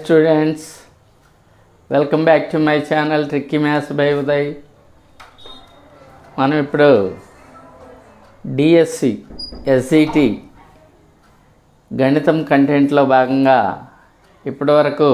students welcome back to my channel tricky maths by Uday మనం ఇప్పుడు DSC SCT గణితం కంటెంట్లో భాగంగా ఇప్పటివరకు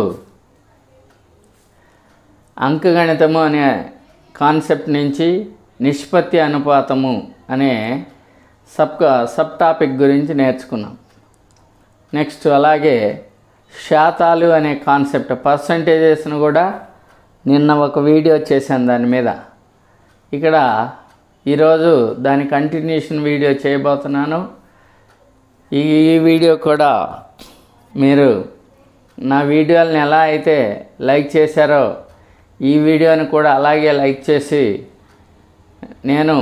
అంకగణితము అనే కాన్సెప్ట్ నుంచి నిష్పత్తి అనుపాతము అనే సబ్ సబ్ టాపిక్ గురించి నేర్చుకున్నాం నెక్స్ట్ అలాగే శాతాలు అనే కాన్సెప్ట్ పర్సంటేజెస్ను కూడా నిన్న ఒక వీడియో చేశాను దాని మీద ఇక్కడ ఈరోజు దాని కంటిన్యూషన్ వీడియో చేయబోతున్నాను ఈ ఈ వీడియో కూడా మీరు నా వీడియోలను ఎలా అయితే లైక్ చేశారో ఈ వీడియోని కూడా అలాగే లైక్ చేసి నేను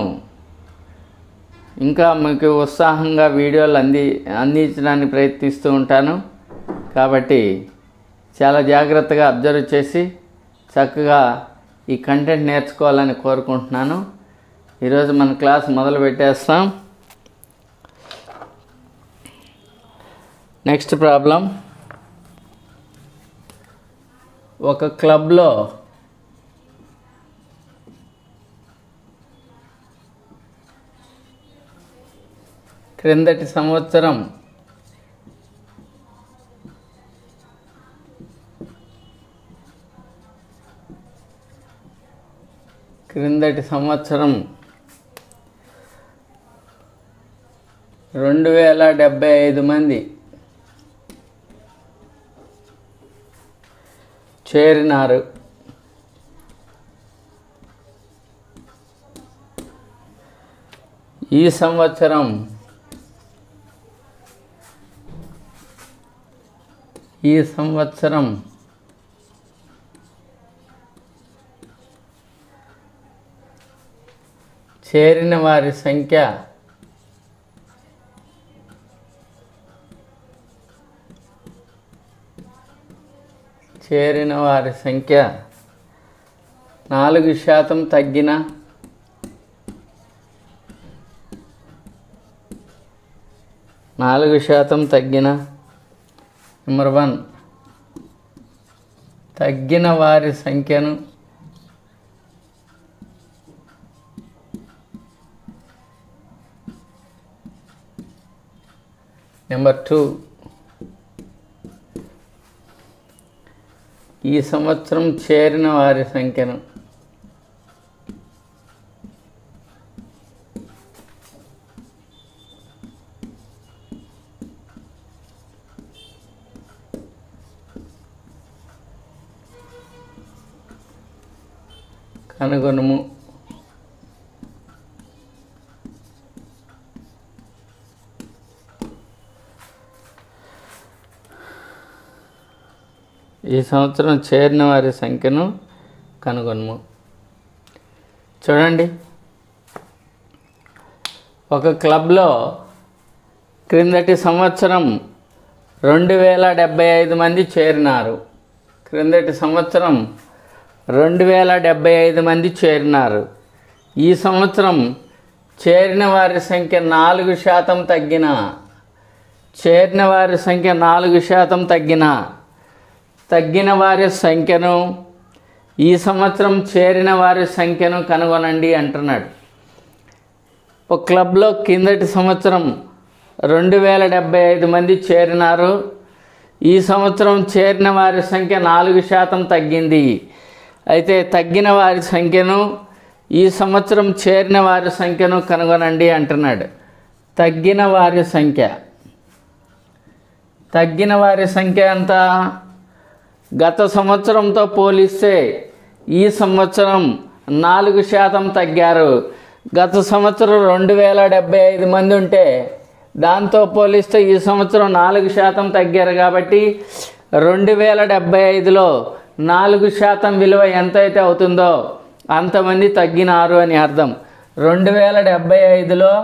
ఇంకా మీకు ఉత్సాహంగా వీడియోలు అంది అందించడానికి ప్రయత్నిస్తూ ఉంటాను కాబట్టి చాలా జాగ్రత్తగా అబ్జర్వ్ చేసి చక్కగా ఈ కంటెంట్ నేర్చుకోవాలని కోరుకుంటున్నాను ఈరోజు మన క్లాస్ మొదలు పెట్టేస్తాం నెక్స్ట్ ప్రాబ్లం ఒక క్లబ్లో క్రిందటి సంవత్సరం క్రిందటి సంవత్సరం రెండు వేల డెబ్భై ఐదు మంది చేరినారు ఈ సంవత్సరం ఈ సంవత్సరం చేరిన వారి సంఖ్య చేరిన వారి సంఖ్య నాలుగు శాతం తగ్గిన నాలుగు శాతం తగ్గిన నెంబర్ వన్ తగ్గిన వారి సంఖ్యను నెంబర్ టూ ఈ సంవత్సరం చేరిన వారి సంఖ్యను కనుగొనుము ఈ సంవత్సరం చేరిన వారి సంఖ్యను కనుగొనుము చూడండి ఒక క్లబ్లో క్రిందటి సంవత్సరం రెండు వేల డెబ్భై ఐదు మంది చేరినారు క్రిందటి సంవత్సరం రెండు వేల డెబ్భై ఐదు మంది చేరినారు ఈ సంవత్సరం చేరిన వారి సంఖ్య నాలుగు శాతం తగ్గిన చేరిన వారి సంఖ్య నాలుగు శాతం తగ్గిన తగ్గిన వారి సంఖ్యను ఈ సంవత్సరం చేరిన వారి సంఖ్యను కనుగొనండి అంటున్నాడు ఒక క్లబ్లో కిందటి సంవత్సరం రెండు వేల డెబ్భై ఐదు మంది చేరినారు ఈ సంవత్సరం చేరిన వారి సంఖ్య నాలుగు శాతం తగ్గింది అయితే తగ్గిన వారి సంఖ్యను ఈ సంవత్సరం చేరిన వారి సంఖ్యను కనుగొనండి అంటున్నాడు తగ్గిన వారి సంఖ్య తగ్గిన వారి సంఖ్య ఎంత గత సంవత్సరంతో పోలిస్తే ఈ సంవత్సరం నాలుగు శాతం తగ్గారు గత సంవత్సరం రెండు వేల డెబ్బై ఐదు మంది ఉంటే దాంతో పోలిస్తే ఈ సంవత్సరం నాలుగు శాతం తగ్గారు కాబట్టి రెండు వేల డెబ్బై ఐదులో నాలుగు శాతం విలువ ఎంతైతే అవుతుందో అంతమంది తగ్గినారు అని అర్థం రెండు వేల డెబ్బై ఐదులో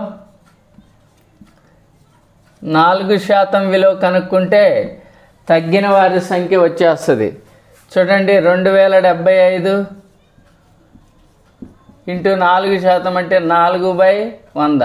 నాలుగు శాతం విలువ కనుక్కుంటే తగ్గిన వారి సంఖ్య వచ్చేస్తుంది చూడండి రెండు వేల డెబ్బై ఐదు ఇంటూ నాలుగు శాతం అంటే నాలుగు బై వంద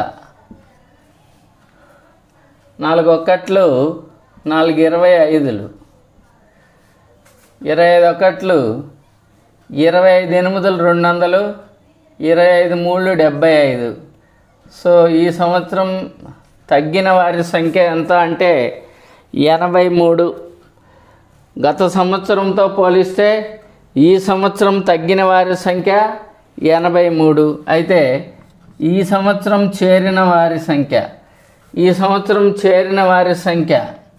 నాలుగు ఒక్కట్లు నాలుగు ఇరవై ఐదులు ఇరవై ఐదు ఒకట్లు ఇరవై ఐదు ఎనిమిదిలు రెండు వందలు ఇరవై ఐదు మూడు డెబ్బై ఐదు సో ఈ సంవత్సరం తగ్గిన వారి సంఖ్య ఎంత అంటే ఎనభై మూడు గత సంవత్సరంతో పోలిస్తే ఈ సంవత్సరం తగ్గిన వారి సంఖ్య ఎనభై మూడు అయితే ఈ సంవత్సరం చేరిన వారి సంఖ్య ఈ సంవత్సరం చేరిన వారి సంఖ్య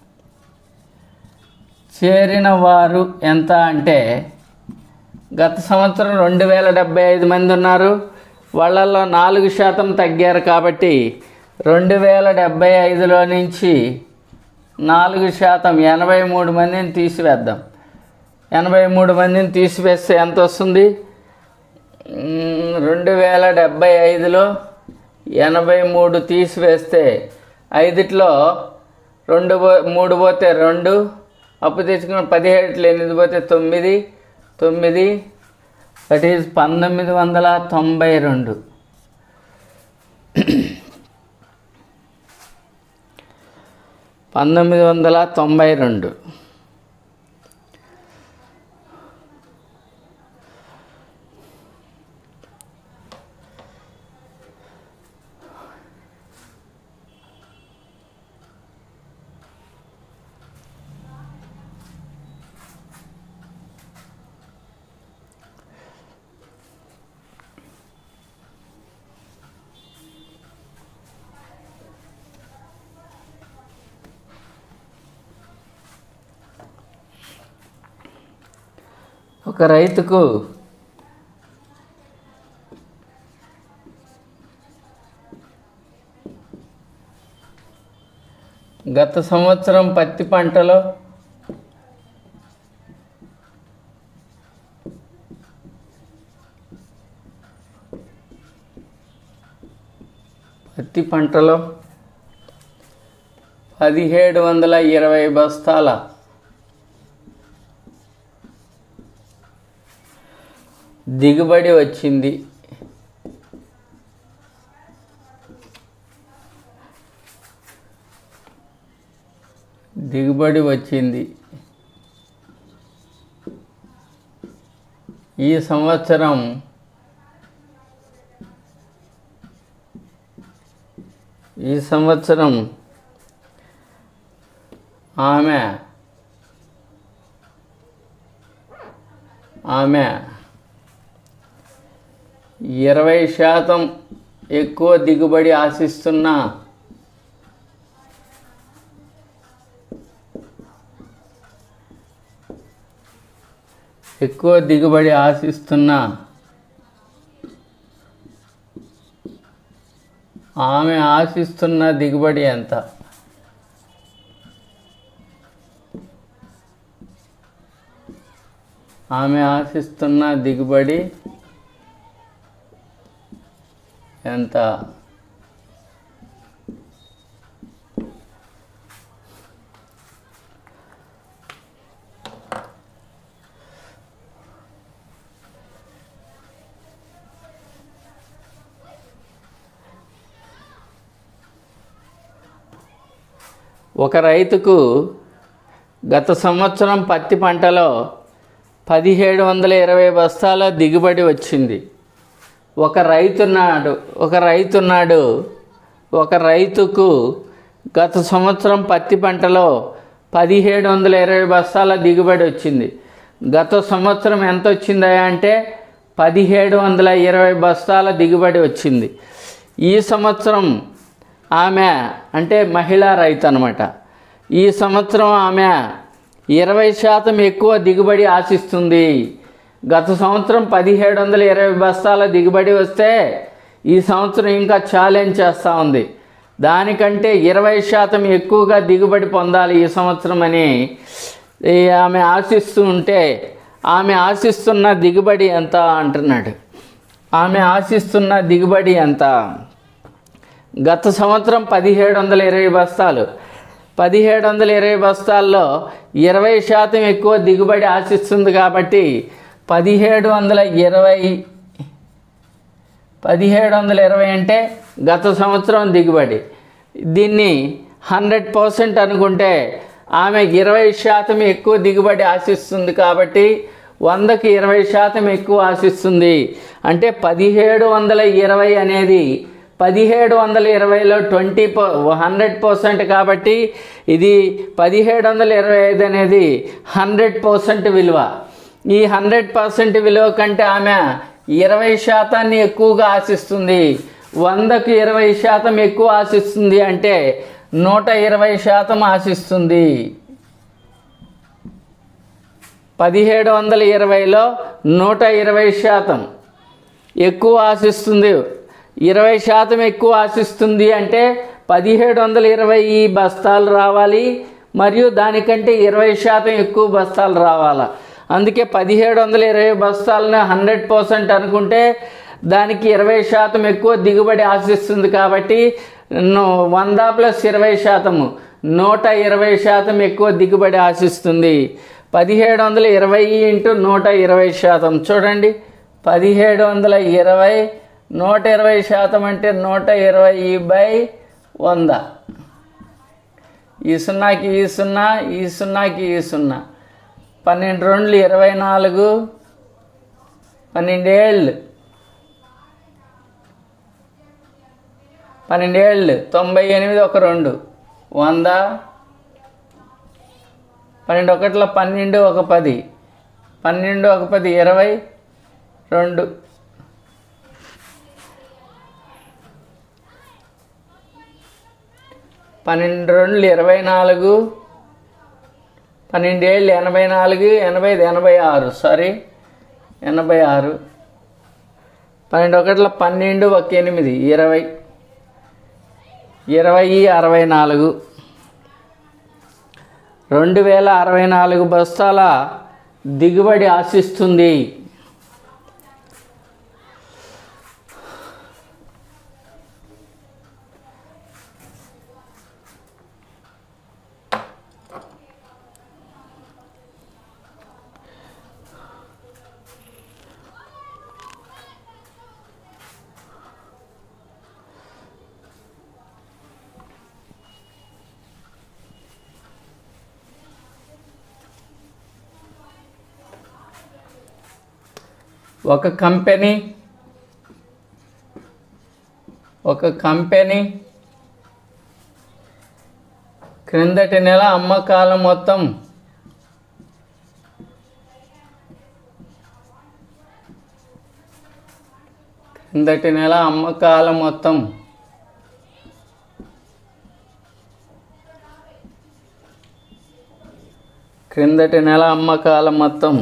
చేరిన వారు ఎంత అంటే గత సంవత్సరం రెండు వేల డెబ్బై ఐదు మంది ఉన్నారు వాళ్ళల్లో నాలుగు శాతం తగ్గారు కాబట్టి రెండు వేల డెబ్బై ఐదులో నుంచి నాలుగు శాతం ఎనభై మూడు మందిని తీసివేద్దాం ఎనభై మూడు మందిని తీసివేస్తే ఎంత వస్తుంది మ్, రెండు వేల డెబ్బై ఐదులో ఎనభై మూడు తీసివేస్తే ఐదుట్లో రెండు పో మూడు పోతే రెండు అప్పు తెచ్చుకున్న పదిహేడులో ఎనిమిది పోతే తొమ్మిది తొమ్మిది దట్ ఈజ్ పంతొమ్మిది వందల తొంభై రెండు పంతొమ్మిది వందల తొంభై రెండు ఒక రైతుకు గత సంవత్సరం పత్తి పంటలో పత్తి పంటలో పదిహేడు వందల ఇరవై బస్తాల దిగుబడి వచ్చింది దిగుబడి వచ్చింది ఈ సంవత్సరం ఈ సంవత్సరం ఆమె ఆమె ఇరవై శాతం ఎక్కువ దిగుబడి ఆశిస్తున్న ఎక్కువ దిగుబడి ఆశిస్తున్న ఆమె ఆశిస్తున్న దిగుబడి ఎంత ఆమె ఆశిస్తున్న దిగుబడి ఎంత ఒక రైతుకు గత సంవత్సరం పత్తి పంటలో పదిహేడు వందల ఇరవై బస్తాల దిగుబడి వచ్చింది ఒక రైతున్నాడు ఒక రైతున్నాడు ఒక రైతుకు గత సంవత్సరం పత్తి పంటలో పదిహేడు వందల ఇరవై బస్తాల దిగుబడి వచ్చింది గత సంవత్సరం ఎంత వచ్చిందా అంటే పదిహేడు వందల ఇరవై బస్తాల దిగుబడి వచ్చింది ఈ సంవత్సరం ఆమె అంటే మహిళా రైతు అనమాట ఈ సంవత్సరం ఆమె ఇరవై శాతం ఎక్కువ దిగుబడి ఆశిస్తుంది గత సంవత్సరం పదిహేడు వందల ఇరవై బస్తాల దిగుబడి వస్తే ఈ సంవత్సరం ఇంకా ఛాలెంజ్ చేస్తూ ఉంది దానికంటే ఇరవై శాతం ఎక్కువగా దిగుబడి పొందాలి ఈ సంవత్సరం అని ఈ ఆమె ఆశిస్తూ ఉంటే ఆమె ఆశిస్తున్న దిగుబడి ఎంత అంటున్నాడు ఆమె ఆశిస్తున్న దిగుబడి ఎంత గత సంవత్సరం పదిహేడు వందల ఇరవై బస్తాలు పదిహేడు వందల ఇరవై బస్తాల్లో ఇరవై శాతం ఎక్కువ దిగుబడి ఆశిస్తుంది కాబట్టి పదిహేడు వందల ఇరవై పదిహేడు వందల ఇరవై అంటే గత సంవత్సరం దిగుబడి దీన్ని హండ్రెడ్ పర్సెంట్ అనుకుంటే ఆమె ఇరవై శాతం ఎక్కువ దిగుబడి ఆశిస్తుంది కాబట్టి వందకి ఇరవై శాతం ఎక్కువ ఆశిస్తుంది అంటే పదిహేడు వందల ఇరవై అనేది పదిహేడు వందల ఇరవైలో ట్వంటీ పో హండ్రెడ్ పర్సెంట్ కాబట్టి ఇది పదిహేడు వందల ఇరవై ఐదు అనేది హండ్రెడ్ పర్సెంట్ విలువ ఈ హండ్రెడ్ పర్సెంట్ విలువ కంటే ఆమె ఇరవై శాతాన్ని ఎక్కువగా ఆశిస్తుంది వందకు ఇరవై శాతం ఎక్కువ ఆశిస్తుంది అంటే నూట ఇరవై శాతం ఆశిస్తుంది పదిహేడు వందల ఇరవైలో నూట ఇరవై శాతం ఎక్కువ ఆశిస్తుంది ఇరవై శాతం ఎక్కువ ఆశిస్తుంది అంటే పదిహేడు వందల ఇరవై బస్తాలు రావాలి మరియు దానికంటే ఇరవై శాతం ఎక్కువ బస్తాలు రావాలా అందుకే పదిహేడు వందల ఇరవై బస్తాలను హండ్రెడ్ పర్సెంట్ అనుకుంటే దానికి ఇరవై శాతం ఎక్కువ దిగుబడి ఆశిస్తుంది కాబట్టి ను- వంద ప్లస్ ఇరవై శాతము నూట ఇరవై శాతం ఎక్కువ దిగుబడి ఆశిస్తుంది పదిహేడు వందల ఇరవై ఇంటూ నూట ఇరవై శాతం చూడండి పదిహేడు వందల ఇరవై నూట ఇరవై శాతం అంటే నూట ఇరవై బై వంద ఈ సున్నాకి ఈ సున్నా ఈ సున్నాకి ఈ సున్నా పన్నెండు రెండులు ఇరవై నాలుగు పన్నెండేళ్ళు పన్నెండేళ్ళు తొంభై ఎనిమిది ఒక రెండు వంద పన్నెండు ఒకట్ల పన్నెండు ఒక పది పన్నెండు ఒక పది ఇరవై రెండు పన్నెండు రెండులు ఇరవై నాలుగు పన్నెండేళ్ళు ఎనభై నాలుగు ఎనభై ఐదు ఎనభై ఆరు సారీ ఎనభై ఆరు పన్నెండు ఒకట్ల పన్నెండు ఒక ఎనిమిది ఇరవై ఇరవై అరవై నాలుగు రెండు వేల అరవై నాలుగు బస్తాల దిగుబడి ఆశిస్తుంది ఒక కంపెనీ ఒక కంపెనీ క్రిందటి నెల అమ్మకాల మొత్తం క్రిందటి నెల అమ్మకాల మొత్తం క్రిందటి నెల అమ్మకాల మొత్తం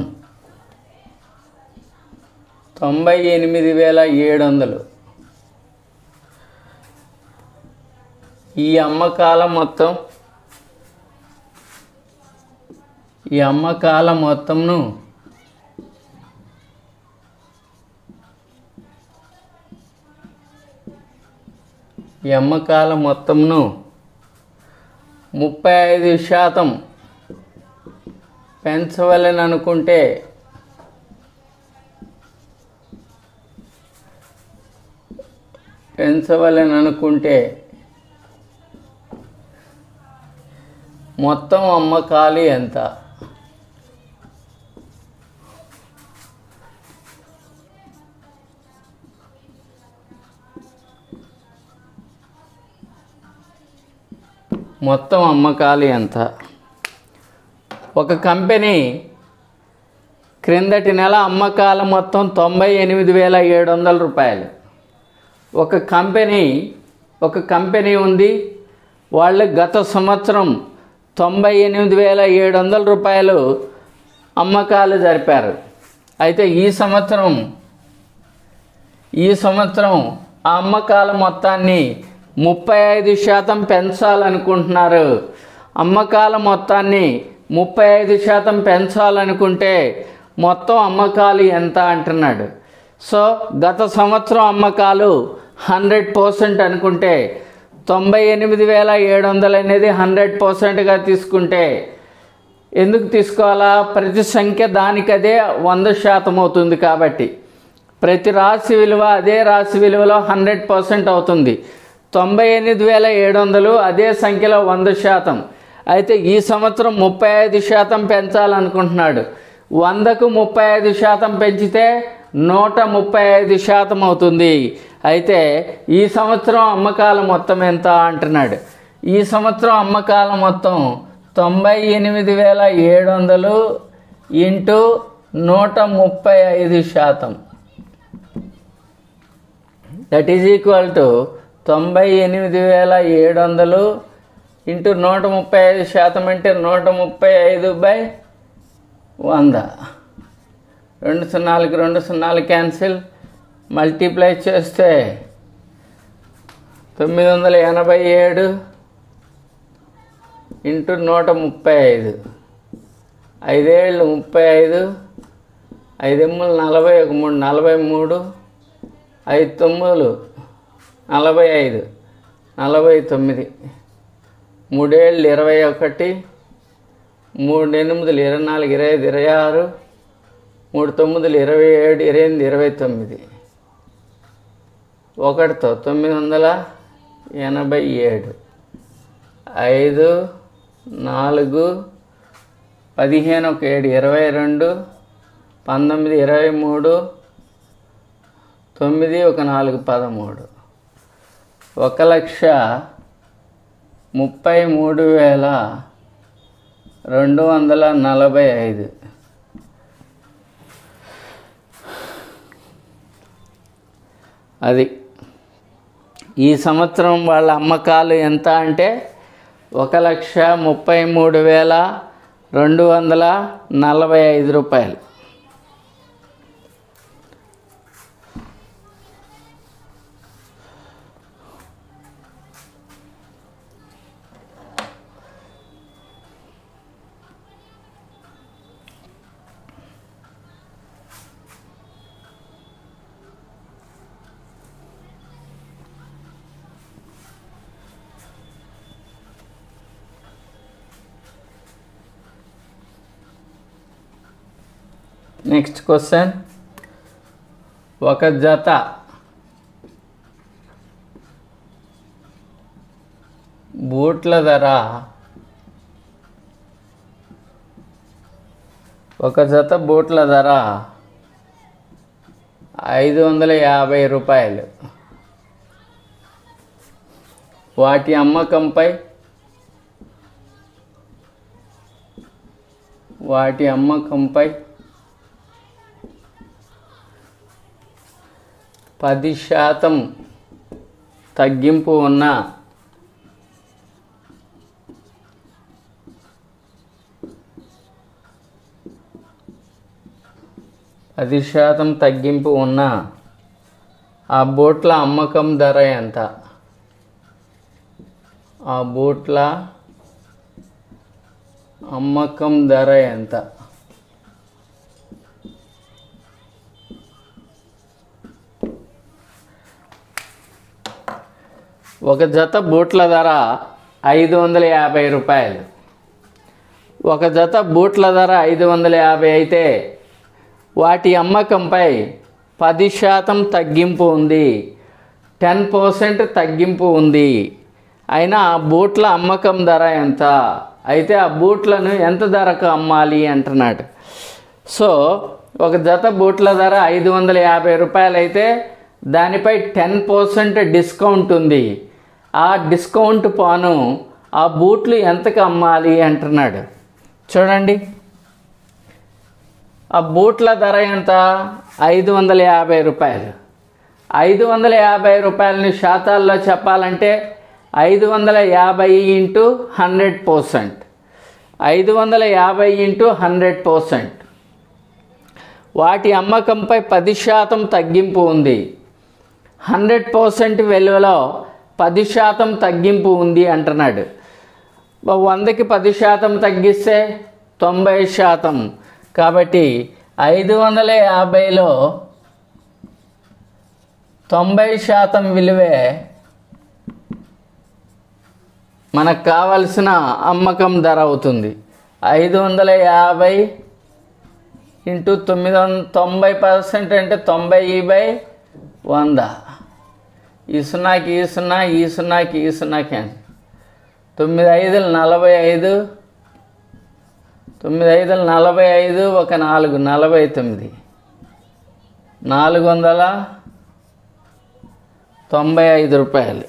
తొంభై ఎనిమిది వేల ఏడు వందలు ఈ అమ్మకాల మొత్తం ఈ అమ్మకాల మొత్తంను ఈ అమ్మకాల మొత్తంను ముప్పై ఐదు శాతం పెంచవలని అనుకుంటే పెంచవలని అనుకుంటే మొత్తం అమ్మకాలు ఎంత మొత్తం అమ్మకాలు ఎంత ఒక కంపెనీ క్రిందటి నెల అమ్మకాల మొత్తం తొంభై ఎనిమిది వేల ఏడు వందల రూపాయలు ఒక కంపెనీ ఒక కంపెనీ ఉంది వాళ్ళు గత సంవత్సరం తొంభై ఎనిమిది వేల ఏడు వందల రూపాయలు అమ్మకాలు జరిపారు అయితే ఈ సంవత్సరం ఈ సంవత్సరం ఆ అమ్మకాల మొత్తాన్ని ముప్పై ఐదు శాతం పెంచాలనుకుంటున్నారు అమ్మకాల మొత్తాన్ని ముప్పై ఐదు శాతం పెంచాలనుకుంటే మొత్తం అమ్మకాలు ఎంత అంటున్నాడు సో గత సంవత్సరం అమ్మకాలు హండ్రెడ్ పర్సెంట్ అనుకుంటే తొంభై ఎనిమిది వేల ఏడు వందలు అనేది హండ్రెడ్ పర్సెంట్గా తీసుకుంటే ఎందుకు తీసుకోవాలా ప్రతి సంఖ్య దానికదే వంద శాతం అవుతుంది కాబట్టి ప్రతి రాశి విలువ అదే రాశి విలువలో హండ్రెడ్ పర్సెంట్ అవుతుంది తొంభై ఎనిమిది వేల ఏడు వందలు అదే సంఖ్యలో వంద శాతం అయితే ఈ సంవత్సరం ముప్పై ఐదు శాతం పెంచాలనుకుంటున్నాడు వందకు ముప్పై ఐదు శాతం పెంచితే నూట ముప్పై ఐదు శాతం అవుతుంది అయితే ఈ సంవత్సరం అమ్మకాల మొత్తం ఎంత అంటున్నాడు ఈ సంవత్సరం అమ్మకాల మొత్తం తొంభై ఎనిమిది వేల ఏడు వందలు ఇంటూ నూట ముప్పై ఐదు శాతం దట్ ఈజ్ ఈక్వల్ టు తొంభై ఎనిమిది వేల ఏడు వందలు ఇంటూ నూట ముప్పై ఐదు శాతం అంటే నూట ముప్పై ఐదు బై వంద రెండు సున్నాలకి రెండు సున్నాలు క్యాన్సిల్ మల్టిప్లై చేస్తే తొమ్మిది వందల ఎనభై ఏడు ఇంటూ నూట ముప్పై ఐదు ఐదేళ్ళు ముప్పై ఐదు ఐదెమ్ములు నలభై ఒక మూడు నలభై మూడు ఐదు తొమ్మిదిలు నలభై ఐదు నలభై తొమ్మిది మూడేళ్ళు ఇరవై ఒకటి మూడు ఎనిమిదిలు ఇరవై నాలుగు ఇరవై ఐదు ఇరవై ఆరు మూడు తొమ్మిదిలు ఇరవై ఏడు ఇరవై ఎనిమిది ఇరవై తొమ్మిది ఒకటితో తొమ్మిది వందల ఎనభై ఏడు ఐదు నాలుగు పదిహేను ఒక ఏడు ఇరవై రెండు పంతొమ్మిది ఇరవై మూడు తొమ్మిది ఒక నాలుగు పదమూడు ఒక లక్ష ముప్పై మూడు వేల రెండు వందల నలభై ఐదు అది ఈ సంవత్సరం వాళ్ళ అమ్మకాలు ఎంత అంటే ఒక లక్ష ముప్పై మూడు వేల రెండు వందల నలభై ఐదు రూపాయలు నెక్స్ట్ క్వశ్చన్ ఒక జత బూట్ల ధర ఒక జత బూట్ల ధర ఐదు వందల యాభై రూపాయలు వాటి అమ్మకంపై వాటి అమ్మకంపై పది శాతం తగ్గింపు ఉన్న పది శాతం తగ్గింపు ఉన్న ఆ బోట్ల అమ్మకం ధర ఎంత ఆ బూట్ల అమ్మకం ధర ఎంత ఒక జత బూట్ల ధర ఐదు వందల యాభై రూపాయలు ఒక జత బూట్ల ధర ఐదు వందల యాభై అయితే వాటి అమ్మకంపై పది శాతం తగ్గింపు ఉంది టెన్ పర్సెంట్ తగ్గింపు ఉంది అయినా ఆ బూట్ల అమ్మకం ధర ఎంత అయితే ఆ బూట్లను ఎంత ధరకు అమ్మాలి అంటున్నాడు సో ఒక జత బూట్ల ధర ఐదు వందల యాభై రూపాయలు అయితే దానిపై టెన్ పర్సెంట్ డిస్కౌంట్ ఉంది ఆ డిస్కౌంట్ పాను ఆ బూట్లు ఎంతకు అమ్మాలి అంటున్నాడు చూడండి ఆ బూట్ల ధర ఎంత ఐదు వందల యాభై రూపాయలు ఐదు వందల యాభై రూపాయలని శాతాల్లో చెప్పాలంటే ఐదు వందల యాభై ఇంటూ హండ్రెడ్ పర్సెంట్ ఐదు వందల యాభై ఇంటూ హండ్రెడ్ పర్సెంట్ వాటి అమ్మకంపై పది శాతం తగ్గింపు ఉంది హండ్రెడ్ పర్సెంట్ విలువలో పది శాతం తగ్గింపు ఉంది అంటున్నాడు వందకి పది శాతం తగ్గిస్తే తొంభై శాతం కాబట్టి ఐదు వందల యాభైలో తొంభై శాతం విలువే మనకు కావలసిన అమ్మకం ధర అవుతుంది ఐదు వందల యాభై ఇంటూ తొమ్మిది వంద తొంభై పర్సెంట్ అంటే తొంభై బై వంద ఈ సున్నాకి ఈ సున్నా ఈ సున్నాకి ఈ సున్నా క్యాన్సిల్ తొమ్మిది ఐదులు నలభై ఐదు తొమ్మిది ఐదులు నలభై ఐదు ఒక నాలుగు నలభై తొమ్మిది నాలుగు వందల తొంభై ఐదు రూపాయలు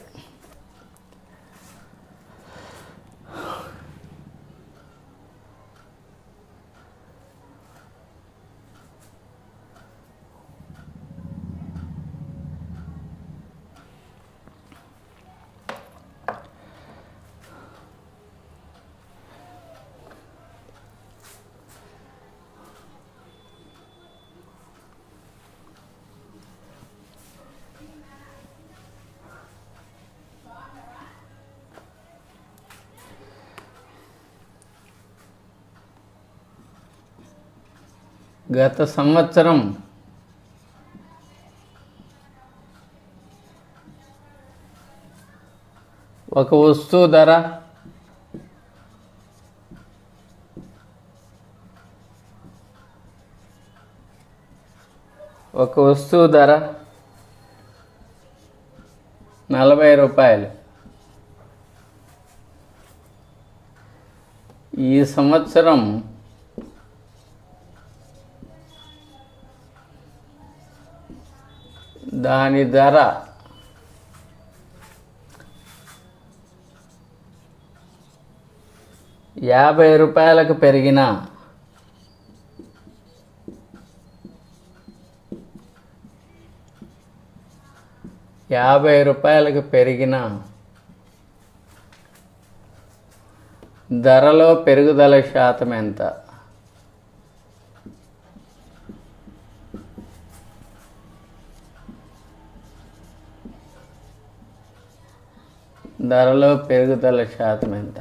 గత సంవత్సరం ఒక వస్తువు ధర ఒక వస్తువు ధర నలభై రూపాయలు ఈ సంవత్సరం దాని ధర యాభై రూపాయలకు పెరిగిన యాభై రూపాయలకు పెరిగిన ధరలో పెరుగుదల శాతం ఎంత ధరలో పెరుగుదల శాతం ఎంత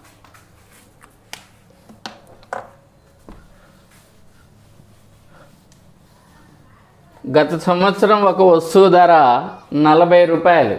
గత సంవత్సరం ఒక వస్తువు ధర నలభై రూపాయలు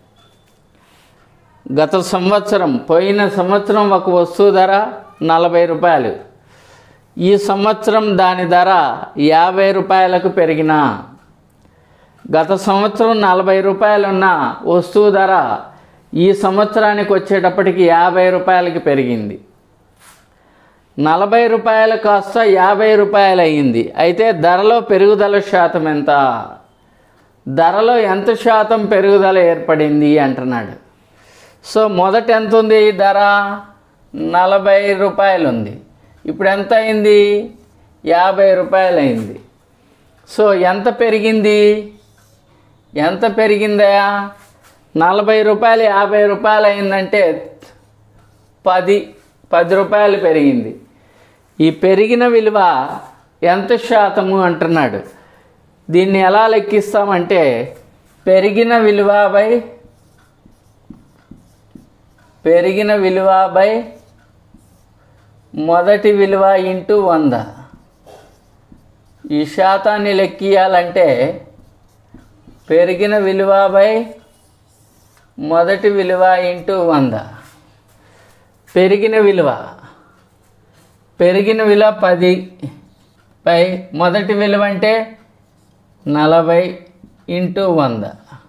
గత సంవత్సరం పోయిన సంవత్సరం ఒక వస్తువు ధర నలభై రూపాయలు ఈ సంవత్సరం దాని ధర యాభై రూపాయలకు పెరిగిన గత సంవత్సరం నలభై రూపాయలు ఉన్న వస్తువు ధర ఈ సంవత్సరానికి వచ్చేటప్పటికి యాభై రూపాయలకి పెరిగింది నలభై రూపాయలు కాస్త యాభై రూపాయలు అయ్యింది అయితే ధరలో పెరుగుదల శాతం ఎంత ధరలో ఎంత శాతం పెరుగుదల ఏర్పడింది అంటున్నాడు సో మొదట ఎంత ఉంది ఈ ధర నలభై రూపాయలు ఉంది ఇప్పుడు ఎంత అయింది యాభై రూపాయలు అయింది సో ఎంత పెరిగింది ఎంత పెరిగిందా నలభై రూపాయలు యాభై రూపాయలు అయిందంటే పది పది రూపాయలు పెరిగింది ఈ పెరిగిన విలువ ఎంత శాతము అంటున్నాడు దీన్ని ఎలా లెక్కిస్తామంటే పెరిగిన విలువ బై పెరిగిన విలువ బై మొదటి విలువ ఇంటూ వంద ఈ శాతాన్ని లెక్కియాలంటే పెరిగిన విలువ బై మొదటి విలువ ఇంటూ వంద పెరిగిన విలువ పెరిగిన విలువ పది పై మొదటి విలువ అంటే నలభై ఇంటూ వంద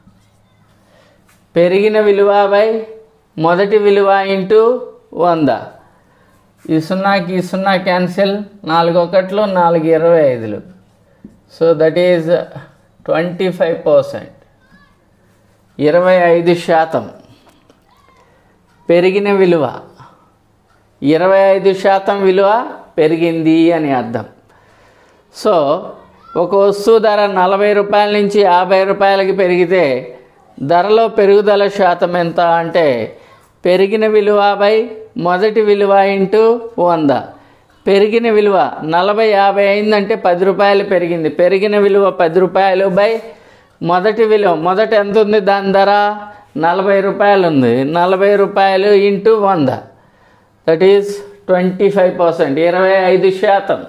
పెరిగిన విలువ బై మొదటి విలువ ఇంటూ వంద ఈ సున్నాకి ఈ సున్నా క్యాన్సిల్ నాలుగు ఒకట్లు నాలుగు ఇరవై ఐదులు so that is twenty five percent ఇరవై ఐదు శాతం పెరిగిన విలువ ఇరవై ఐదు శాతం విలువ పెరిగింది అని అర్థం సో ఒక వస్తువు ధర నలభై రూపాయల నుంచి యాభై రూపాయలకి పెరిగితే ధరలో పెరుగుదల శాతం ఎంత అంటే పెరిగిన విలువ బై మొదటి విలువ ఇంటూ వంద పెరిగిన విలువ నలభై యాభై అయిందంటే పది రూపాయలు పెరిగింది పెరిగిన విలువ పది రూపాయలు బై మొదటి విలువ మొదట ఎంత ఉంది దాని ధర నలభై రూపాయలు ఉంది నలభై రూపాయలు ఇంటూ వంద that is twenty five percent ఇరవై ఐదు శాతం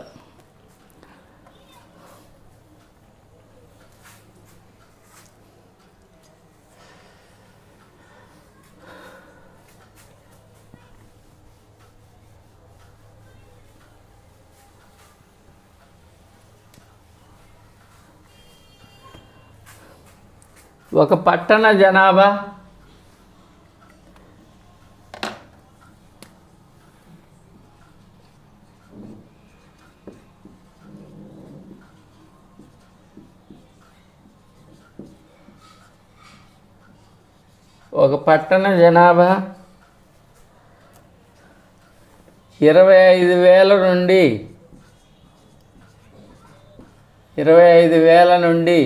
ఒక పట్టణ జనాభా ఒక పట్టణ జనాభా ఇరవై ఐదు వేల నుండి ఇరవై ఐదు వేల నుండి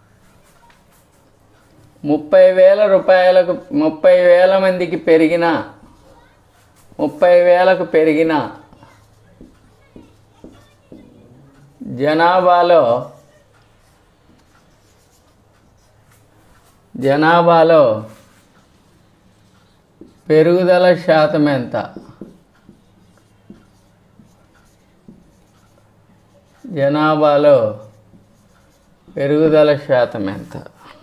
ముప్పై వేల రూపాయలకు ముప్పై వేల మందికి పెరిగిన ముప్పై వేలకు పెరిగిన జనాభాలో జనాభాలో పెరుగుదల శాతం ఎంత జనాభాలో పెరుగుదల శాతం ఎంత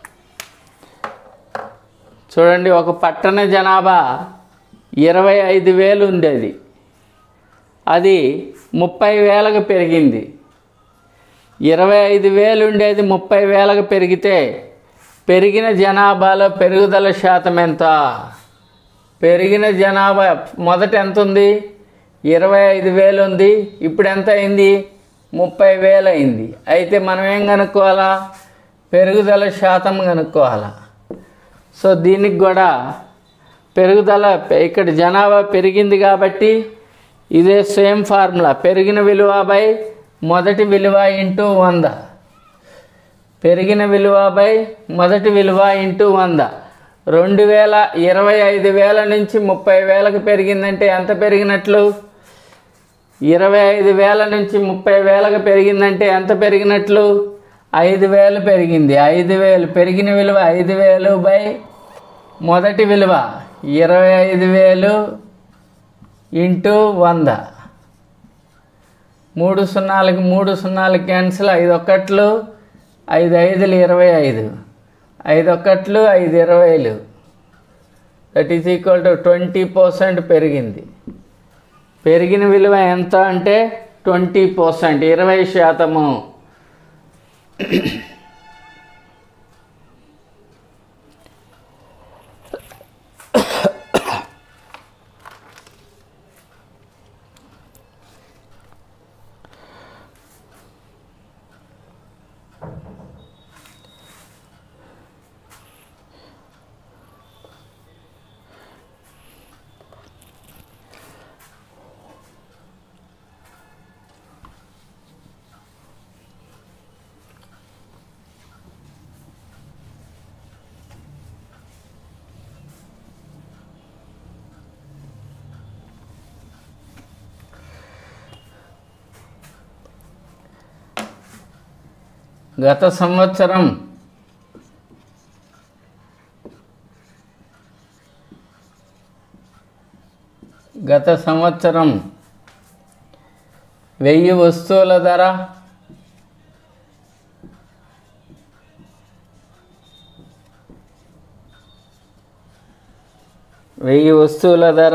చూడండి ఒక పట్టణ జనాభా ఇరవై ఐదు వేలు ఉండేది అది ముప్పై వేలకు పెరిగింది ఇరవై ఐదు వేలు ఉండేది ముప్పై వేలకు పెరిగితే పెరిగిన జనాభాలో పెరుగుదల శాతం ఎంత పెరిగిన జనాభా మొదట ఎంత ఉంది ఇరవై ఐదు వేలు ఉంది ఇప్పుడు ఎంత అయింది ముప్పై వేలు అయింది అయితే మనం ఏం కనుక్కోవాలా పెరుగుదల శాతం కనుక్కోవాలా సో దీనికి కూడా పెరుగుదల ఇక్కడ జనాభా పెరిగింది కాబట్టి ఇదే సేమ్ ఫార్ములా పెరిగిన విలువ బై మొదటి విలువ ఇంటూ వంద పెరిగిన విలువ బై మొదటి విలువ ఇంటూ వంద రెండు వేల ఇరవై ఐదు వేల నుంచి ముప్పై వేలకు పెరిగిందంటే ఎంత పెరిగినట్లు ఇరవై ఐదు వేల నుంచి ముప్పై వేలకు పెరిగిందంటే ఎంత పెరిగినట్లు ఐదు వేలు పెరిగింది ఐదు వేలు పెరిగిన విలువ ఐదు వేలు బై మొదటి విలువ ఇరవై ఐదు వేలు ఇంటూ వంద మూడు సున్నాలకి మూడు సున్నాలు క్యాన్సిల్ ఐదు ఒక్కట్లు ఐదు ఐదులు ఇరవై ఐదు ఐదు ఒక్కట్లు ఐదు ఇరవైలు that is equal to twenty percent పెరిగింది పెరిగిన విలువ ఎంత అంటే ట్వంటీ పర్సెంట్ ఇరవై శాతము గత సంవత్సరం గత సంవత్సరం వెయ్యి వస్తువుల ధర వెయ్యి వస్తువుల ధర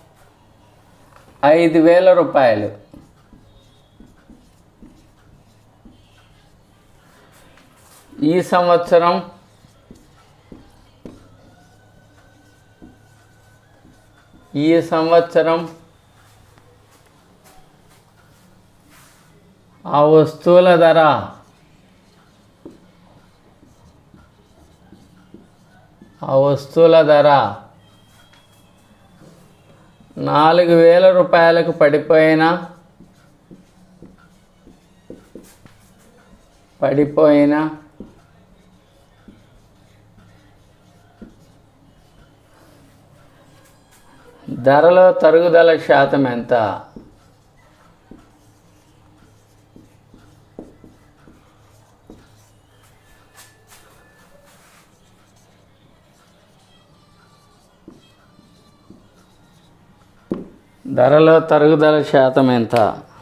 ఐదు వేల రూపాయలు ఈ సంవత్సరం ఈ సంవత్సరం ఆ వస్తువుల ధర ఆ వస్తువుల ధర నాలుగు వేల రూపాయలకు పడిపోయిన పడిపోయిన ధరలో తరుగుదల శాతం ఎంత ధరలో తరుగుదల శాతం ఎంత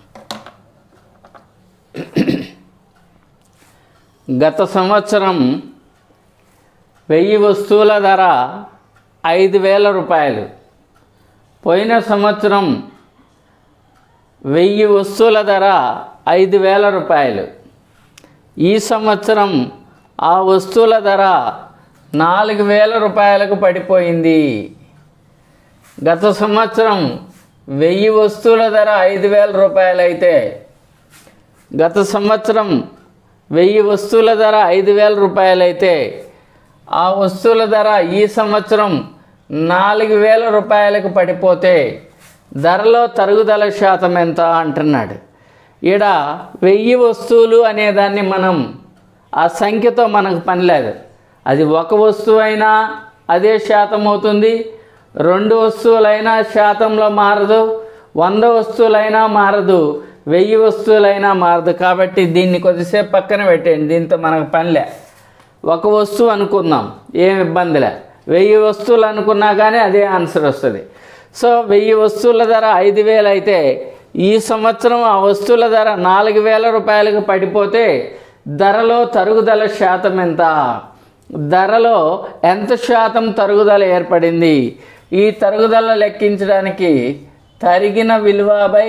గత సంవత్సరం వెయ్యి వస్తువుల ధర ఐదు వేల రూపాయలు పోయిన సంవత్సరం వెయ్యి వస్తువుల ధర ఐదు వేల రూపాయలు ఈ సంవత్సరం ఆ వస్తువుల ధర నాలుగు వేల రూపాయలకు పడిపోయింది గత సంవత్సరం వెయ్యి వస్తువుల ధర ఐదు వేల రూపాయలు అయితే గత సంవత్సరం వెయ్యి వస్తువుల ధర ఐదు వేల రూపాయలైతే ఆ వస్తువుల ధర ఈ సంవత్సరం నాలుగు వేల రూపాయలకు పడిపోతే ధరలో తరుగుదల శాతం ఎంత అంటున్నాడు ఈడ వెయ్యి వస్తువులు అనేదాన్ని మనం ఆ సంఖ్యతో మనకు పని లేదు అది ఒక వస్తువు అయినా అదే శాతం అవుతుంది రెండు వస్తువులైనా శాతంలో మారదు వంద వస్తువులైనా మారదు వెయ్యి వస్తువులైనా మారదు కాబట్టి దీన్ని కొద్దిసేపు పక్కన పెట్టండి దీంతో మనకు పనిలే ఒక వస్తువు అనుకుందాం ఏం ఇబ్బందిలే వెయ్యి వస్తువులు అనుకున్నా కానీ అదే ఆన్సర్ వస్తుంది సో వెయ్యి వస్తువుల ధర ఐదు వేలు అయితే ఈ సంవత్సరం ఆ వస్తువుల ధర నాలుగు వేల రూపాయలకు పడిపోతే ధరలో తరుగుదల శాతం ఎంత ధరలో ఎంత శాతం తరుగుదల ఏర్పడింది ఈ తరుగుదల లెక్కించడానికి తరిగిన విలువపై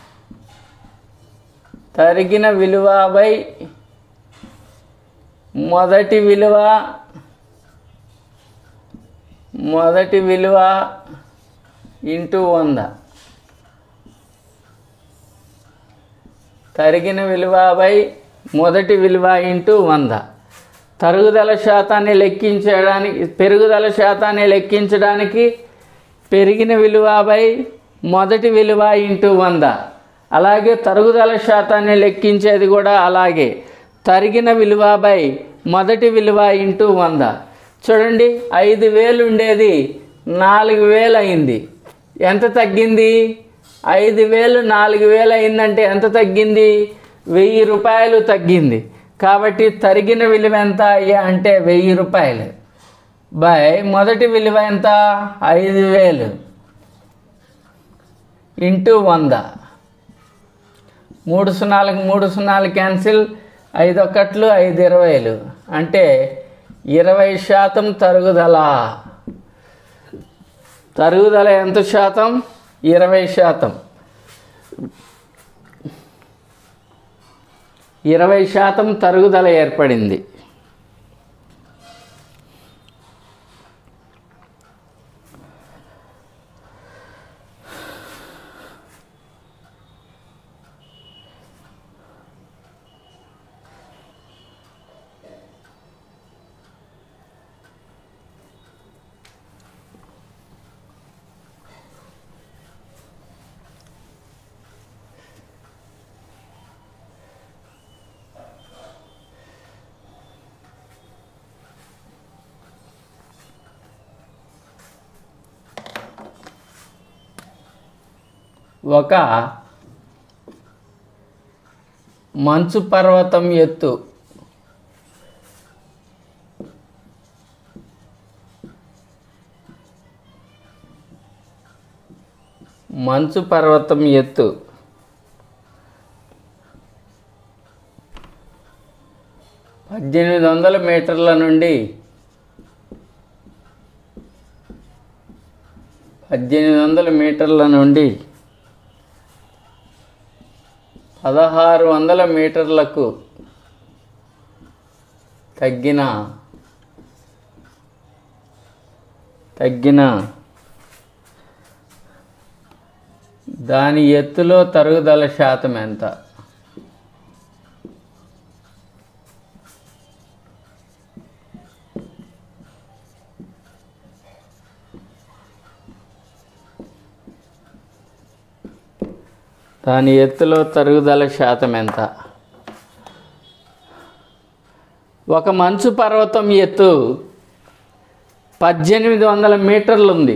తరిగిన విలువపై మొదటి విలువ మొదటి విలువ ఇంటూ వంద తరిగిన విలువపై మొదటి విలువ ఇంటూ వంద తరుగుదల శాతాన్ని లెక్కించడానికి పెరుగుదల శాతాన్ని లెక్కించడానికి పెరిగిన విలువపై మొదటి విలువ ఇంటూ వంద అలాగే తరుగుదల శాతాన్ని లెక్కించేది కూడా అలాగే తరిగిన విలువపై మొదటి విలువ ఇంటూ వంద చూడండి ఐదు వేలు ఉండేది నాలుగు వేలు అయింది ఎంత తగ్గింది ఐదు వేలు నాలుగు వేలు అయిందంటే ఎంత తగ్గింది వెయ్యి రూపాయలు తగ్గింది కాబట్టి తరిగిన విలువ ఎంత అయ్యా అంటే వెయ్యి రూపాయలు బై మొదటి విలువ ఎంత ఐదు వేలు ఇంటూ వంద మూడు సున్నాలకు మూడు సున్నాలు క్యాన్సిల్ ఐదు ఒకట్లు ఐదు ఇరవైలు అంటే ఇరవై శాతం తరుగుదల తరుగుదల ఎంత శాతం ఇరవై శాతం ఇరవై శాతం తరుగుదల ఏర్పడింది ఒక మంచు పర్వతం ఎత్తు మంచు పర్వతం ఎత్తు పద్దెనిమిది వందల మీటర్ల నుండి పద్దెనిమిది వందల మీటర్ల నుండి పదహారు వందల మీటర్లకు తగ్గిన తగ్గిన దాని ఎత్తులో తరుగుదల శాతం ఎంత దాని ఎత్తులో తరుగుదల శాతం ఎంత ఒక మంచు పర్వతం ఎత్తు పద్దెనిమిది వందల మీటర్లు ఉంది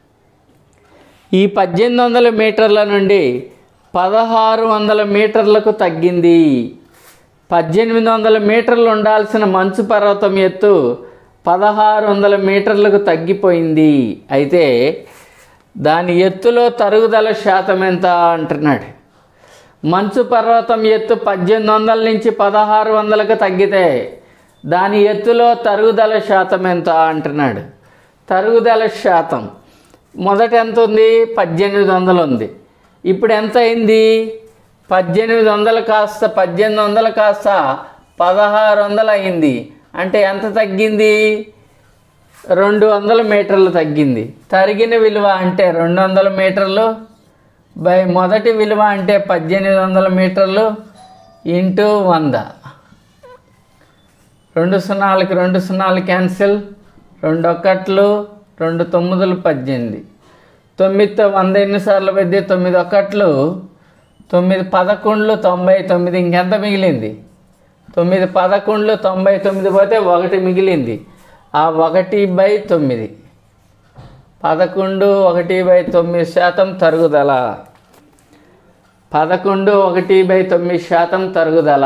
ఈ పద్దెనిమిది వందల మీటర్ల నుండి పదహారు వందల మీటర్లకు తగ్గింది పద్దెనిమిది వందల మీటర్లు ఉండాల్సిన మంచు పర్వతం ఎత్తు పదహారు వందల మీటర్లకు తగ్గిపోయింది అయితే దాని ఎత్తులో తరుగుదల శాతం ఎంత అంటున్నాడు మంచు పర్వతం ఎత్తు పద్దెనిమిది వందల నుంచి పదహారు వందలకు తగ్గితే దాని ఎత్తులో తరుగుదల శాతం ఎంత అంటున్నాడు తరుగుదల శాతం మొదట ఎంత ఉంది పద్దెనిమిది వందలు ఉంది ఇప్పుడు ఎంత అయింది పద్దెనిమిది వందలు కాస్త పద్దెనిమిది వందలు కాస్త పదహారు వందలు అయింది అంటే ఎంత తగ్గింది రెండు వందల మీటర్లు తగ్గింది తరిగిన విలువ అంటే రెండు వందల మీటర్లు బై మొదటి విలువ అంటే పద్దెనిమిది వందల మీటర్లు ఇంటూ వంద రెండు సున్నాలకి రెండు సున్నాలు క్యాన్సిల్ రెండు ఒక్కట్లు రెండు తొమ్మిదిలు పద్దెనిమిది తొమ్మిదితో వంద ఎన్నిసార్లు పెద్ద తొమ్మిది ఒక్కట్లు తొమ్మిది పదకొండులు తొంభై తొమ్మిది ఇంకెంత మిగిలింది తొమ్మిది పదకొండులు తొంభై తొమ్మిది పోతే ఒకటి మిగిలింది ఆ ఒకటి బై తొమ్మిది పదకొండు ఒకటి బై తొమ్మిది శాతం తరుగుదల పదకొండు ఒకటి బై తొమ్మిది శాతం తరుగుదల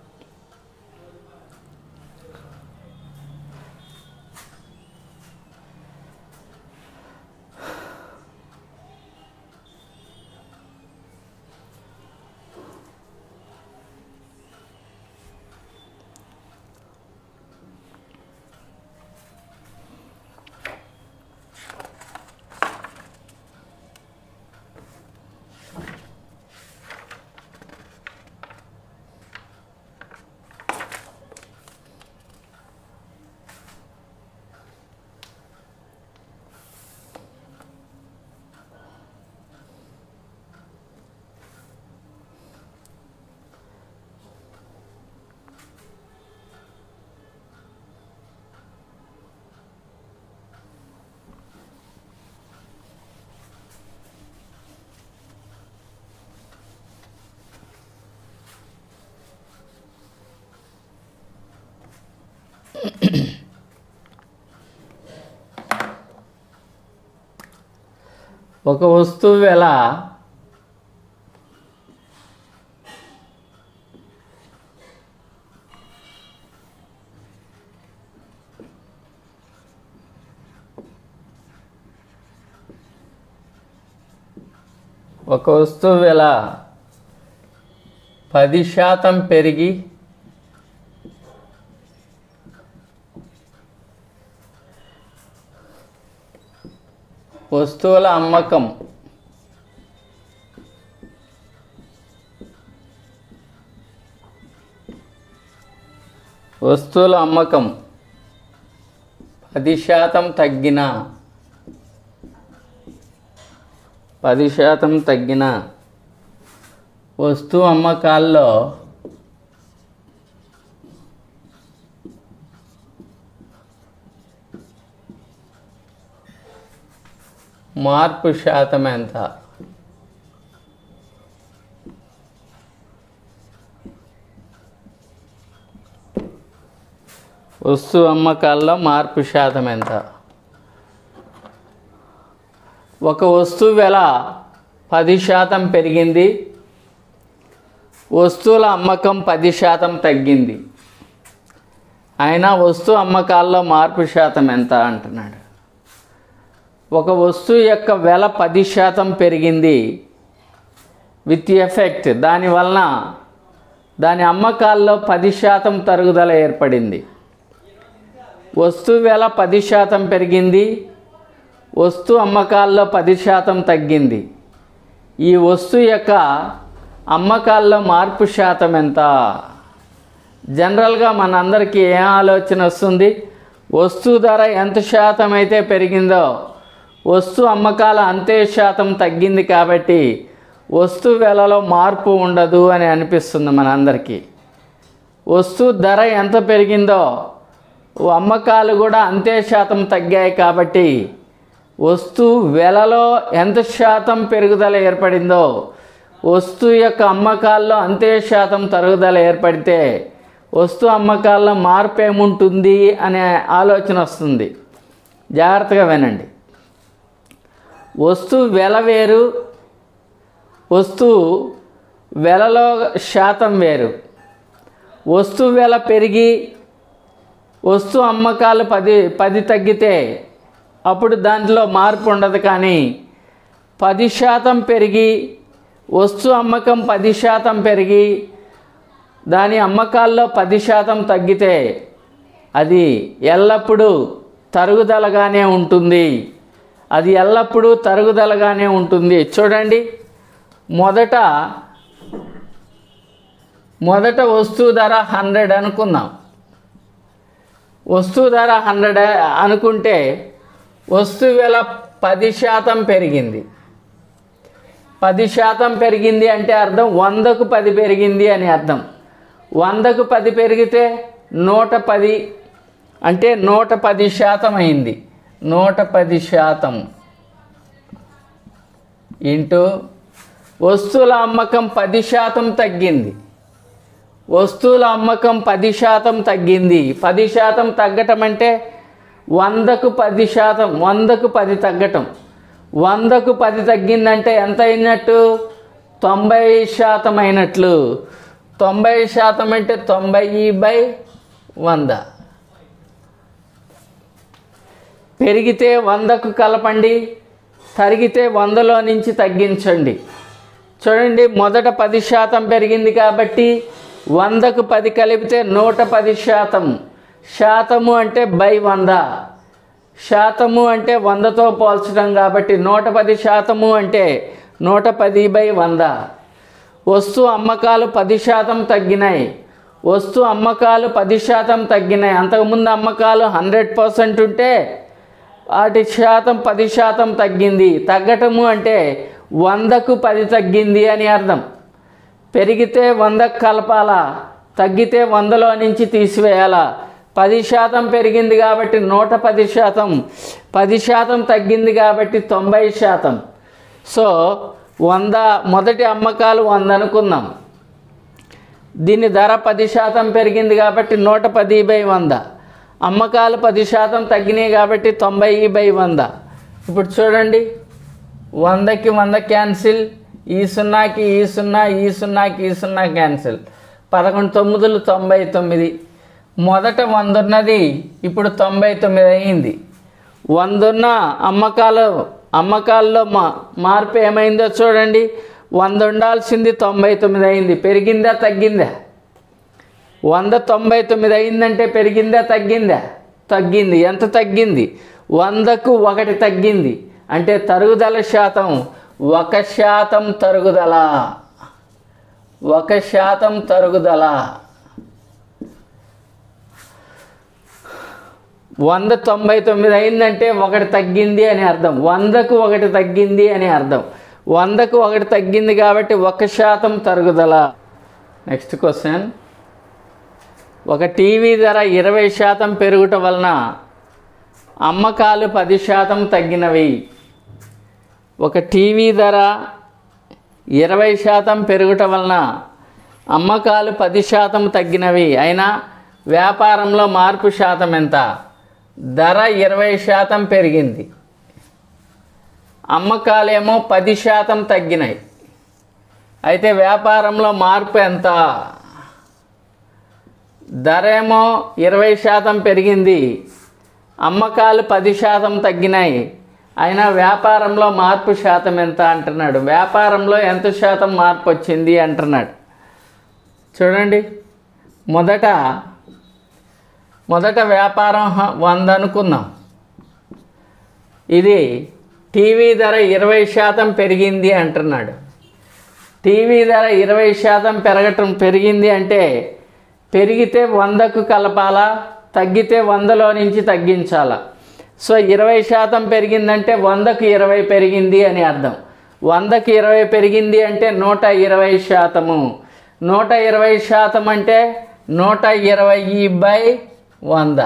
ఒక వస్తువు వెల ఒక వస్తువు వెల పది శాతం పెరిగి వస్తువుల అమ్మకం వస్తువుల అమ్మకం పది శాతం తగ్గిన పది శాతం తగ్గిన వస్తువు అమ్మకాల్లో మార్పు శాతం ఎంత వస్తువు అమ్మకాల్లో మార్పు శాతం ఎంత ఒక వస్తువు వెల పది శాతం పెరిగింది వస్తువుల అమ్మకం పది శాతం తగ్గింది అయినా వస్తువు అమ్మకాల్లో మార్పు శాతం ఎంత అంటున్నాడు ఒక వస్తువు యొక్క వెల పది శాతం పెరిగింది విత్ ఎఫెక్ట్ దానివలన దాని అమ్మకాల్లో పది శాతం తరుగుదల ఏర్పడింది వస్తువు వెల పది శాతం పెరిగింది వస్తువు అమ్మకాల్లో పది శాతం తగ్గింది ఈ వస్తువు యొక్క అమ్మకాల్లో మార్పు శాతం ఎంత జనరల్గా మనందరికీ ఏం ఆలోచన వస్తుంది వస్తువు ధర ఎంత శాతం అయితే పెరిగిందో వస్తువు అమ్మకాల అంతే శాతం తగ్గింది కాబట్టి వస్తువు వెలలో మార్పు ఉండదు అని అనిపిస్తుంది మనందరికీ వస్తువు ధర ఎంత పెరిగిందో అమ్మకాలు కూడా అంతే శాతం తగ్గాయి కాబట్టి వస్తువు వెలలో ఎంత శాతం పెరుగుదల ఏర్పడిందో వస్తువు యొక్క అమ్మకాల్లో అంతే శాతం తరుగుదల ఏర్పడితే వస్తువు అమ్మకాల్లో మార్పు ఏముంటుంది అనే ఆలోచన వస్తుంది జాగ్రత్తగా వినండి వస్తువు వెల వేరు వస్తువు వెలలో శాతం వేరు వస్తువు వెల పెరిగి వస్తువు అమ్మకాలు పది పది తగ్గితే అప్పుడు దాంట్లో మార్పు ఉండదు కానీ పది శాతం పెరిగి వస్తువు అమ్మకం పది శాతం పెరిగి దాని అమ్మకాల్లో పది శాతం తగ్గితే అది ఎల్లప్పుడూ తరుగుదలగానే ఉంటుంది అది ఎల్లప్పుడూ తరుగుదలగానే ఉంటుంది చూడండి మొదట మొదట వస్తువు ధర హండ్రెడ్ అనుకుందాం వస్తువు ధర హండ్రెడ్ అనుకుంటే వస్తువు వెల పది శాతం పెరిగింది పది శాతం పెరిగింది అంటే అర్థం వందకు పది పెరిగింది అని అర్థం వందకు పది పెరిగితే నూట పది అంటే నూట పది శాతం అయింది నూట పది శాతం ఇంటూ వస్తువుల అమ్మకం పది శాతం తగ్గింది వస్తువుల అమ్మకం పది శాతం తగ్గింది పది శాతం తగ్గటం అంటే వందకు పది శాతం వందకు పది తగ్గటం వందకు పది తగ్గిందంటే ఎంత అయినట్టు తొంభై శాతం అయినట్లు తొంభై శాతం అంటే తొంభై బై వంద పెరిగితే వందకు కలపండి తరిగితే వందలో నుంచి తగ్గించండి చూడండి మొదట పది శాతం పెరిగింది కాబట్టి వందకు పది కలిపితే నూట పది శాతం శాతము అంటే బై వంద శాతము అంటే వందతో పోల్చడం కాబట్టి నూట పది శాతము అంటే నూట పది బై వంద వస్తు అమ్మకాలు పది శాతం తగ్గినాయి వస్తు అమ్మకాలు పది శాతం తగ్గినాయి అంతకుముందు అమ్మకాలు హండ్రెడ్ పర్సెంట్ ఉంటే వాటి శాతం పది శాతం తగ్గింది తగ్గటము అంటే వందకు పది తగ్గింది అని అర్థం పెరిగితే వందకు కలపాలా తగ్గితే వందలో నుంచి తీసివేయాలా పది శాతం పెరిగింది కాబట్టి నూట పది శాతం పది శాతం తగ్గింది కాబట్టి తొంభై శాతం సో వంద మొదటి అమ్మకాలు వంద అనుకుందాం దీని ధర పది శాతం పెరిగింది కాబట్టి నూట పది బై వంద అమ్మకాలు పది శాతం తగ్గినాయి కాబట్టి తొంభై బై వంద ఇప్పుడు చూడండి వందకి వంద క్యాన్సిల్ ఈ సున్నాకి ఈ సున్నా ఈ సున్నాకి ఈ సున్నా క్యాన్సిల్ పదకొండు తొమ్మిదిలు తొంభై తొమ్మిది మొదట వంద ఉన్నది ఇప్పుడు తొంభై తొమ్మిది అయింది వందున్న అమ్మకాలు అమ్మకాల్లో మా మార్పు ఏమైందో చూడండి వంద ఉండాల్సింది తొంభై తొమ్మిది అయింది పెరిగిందా తగ్గిందా వంద తొంభై తొమ్మిది అయిందంటే పెరిగిందా తగ్గిందా తగ్గింది ఎంత తగ్గింది వందకు ఒకటి తగ్గింది అంటే తరుగుదల శాతం ఒక శాతం తరుగుదల ఒక శాతం తరుగుదల వంద తొంభై తొమ్మిది అయిందంటే ఒకటి తగ్గింది అని అర్థం వందకు ఒకటి తగ్గింది అని అర్థం వందకు ఒకటి తగ్గింది కాబట్టి ఒక శాతం తరుగుదల నెక్స్ట్ క్వశ్చన్ ఒక టీవీ ధర ఇరవై శాతం పెరుగుట వలన అమ్మకాలు పది శాతం తగ్గినవి ఒక టీవీ ధర ఇరవై శాతం పెరుగుట వలన అమ్మకాలు పది శాతం తగ్గినవి అయినా వ్యాపారంలో మార్పు శాతం ఎంత ధర ఇరవై శాతం పెరిగింది అమ్మకాలేమో పది శాతం తగ్గినాయి అయితే వ్యాపారంలో మార్పు ఎంత ధర ఏమో ఇరవై శాతం పెరిగింది అమ్మకాలు పది శాతం తగ్గినాయి అయినా వ్యాపారంలో మార్పు శాతం ఎంత అంటున్నాడు వ్యాపారంలో ఎంత శాతం మార్పు వచ్చింది అంటున్నాడు చూడండి మొదట మొదట వ్యాపారం హ- వంద అనుకుందాం ఇది టీవీ ధర ఇరవై శాతం పెరిగింది అంటున్నాడు టీవీ ధర ఇరవై శాతం పెరగటం పెరిగింది అంటే పెరిగితే వందకు కలపాలా తగ్గితే వందలో నుంచి తగ్గించాలా సో ఇరవై శాతం పెరిగిందంటే వందకు ఇరవై పెరిగింది అని అర్థం వందకు ఇరవై పెరిగింది అంటే నూట ఇరవై శాతము నూట ఇరవై శాతం అంటే నూట ఇరవై బై వంద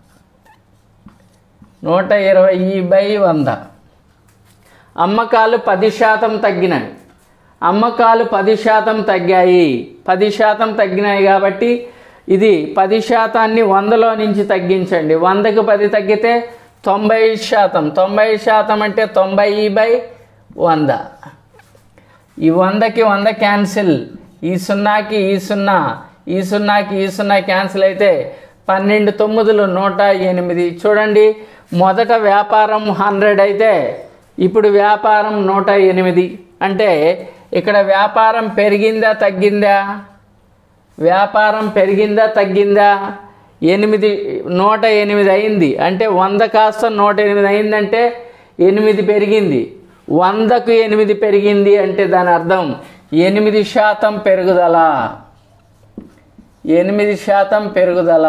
నూట ఇరవై బై వంద అమ్మకాలు పది శాతం తగ్గినాయి అమ్మకాలు పది శాతం తగ్గాయి పది శాతం తగ్గినాయి కాబట్టి ఇది పది శాతాన్ని వందలో నుంచి తగ్గించండి వందకు పది తగ్గితే తొంభై శాతం తొంభై శాతం అంటే తొంభై బై వంద ఈ వందకి వంద క్యాన్సిల్ ఈ సున్నాకి ఈ సున్నా ఈ సున్నాకి ఈ సున్నా క్యాన్సిల్ అయితే పన్నెండు తొమ్మిదిలు నూట ఎనిమిది చూడండి మొదట వ్యాపారం హండ్రెడ్ అయితే ఇప్పుడు వ్యాపారం నూట ఎనిమిది అంటే ఇక్కడ వ్యాపారం పెరిగిందా తగ్గిందా వ్యాపారం పెరిగిందా తగ్గిందా ఎనిమిది నూట ఎనిమిది అయింది అంటే వంద కాస్త నూట ఎనిమిది అయిందంటే ఎనిమిది పెరిగింది వందకు ఎనిమిది పెరిగింది అంటే దాని అర్థం ఎనిమిది శాతం పెరుగుదల ఎనిమిది శాతం పెరుగుదల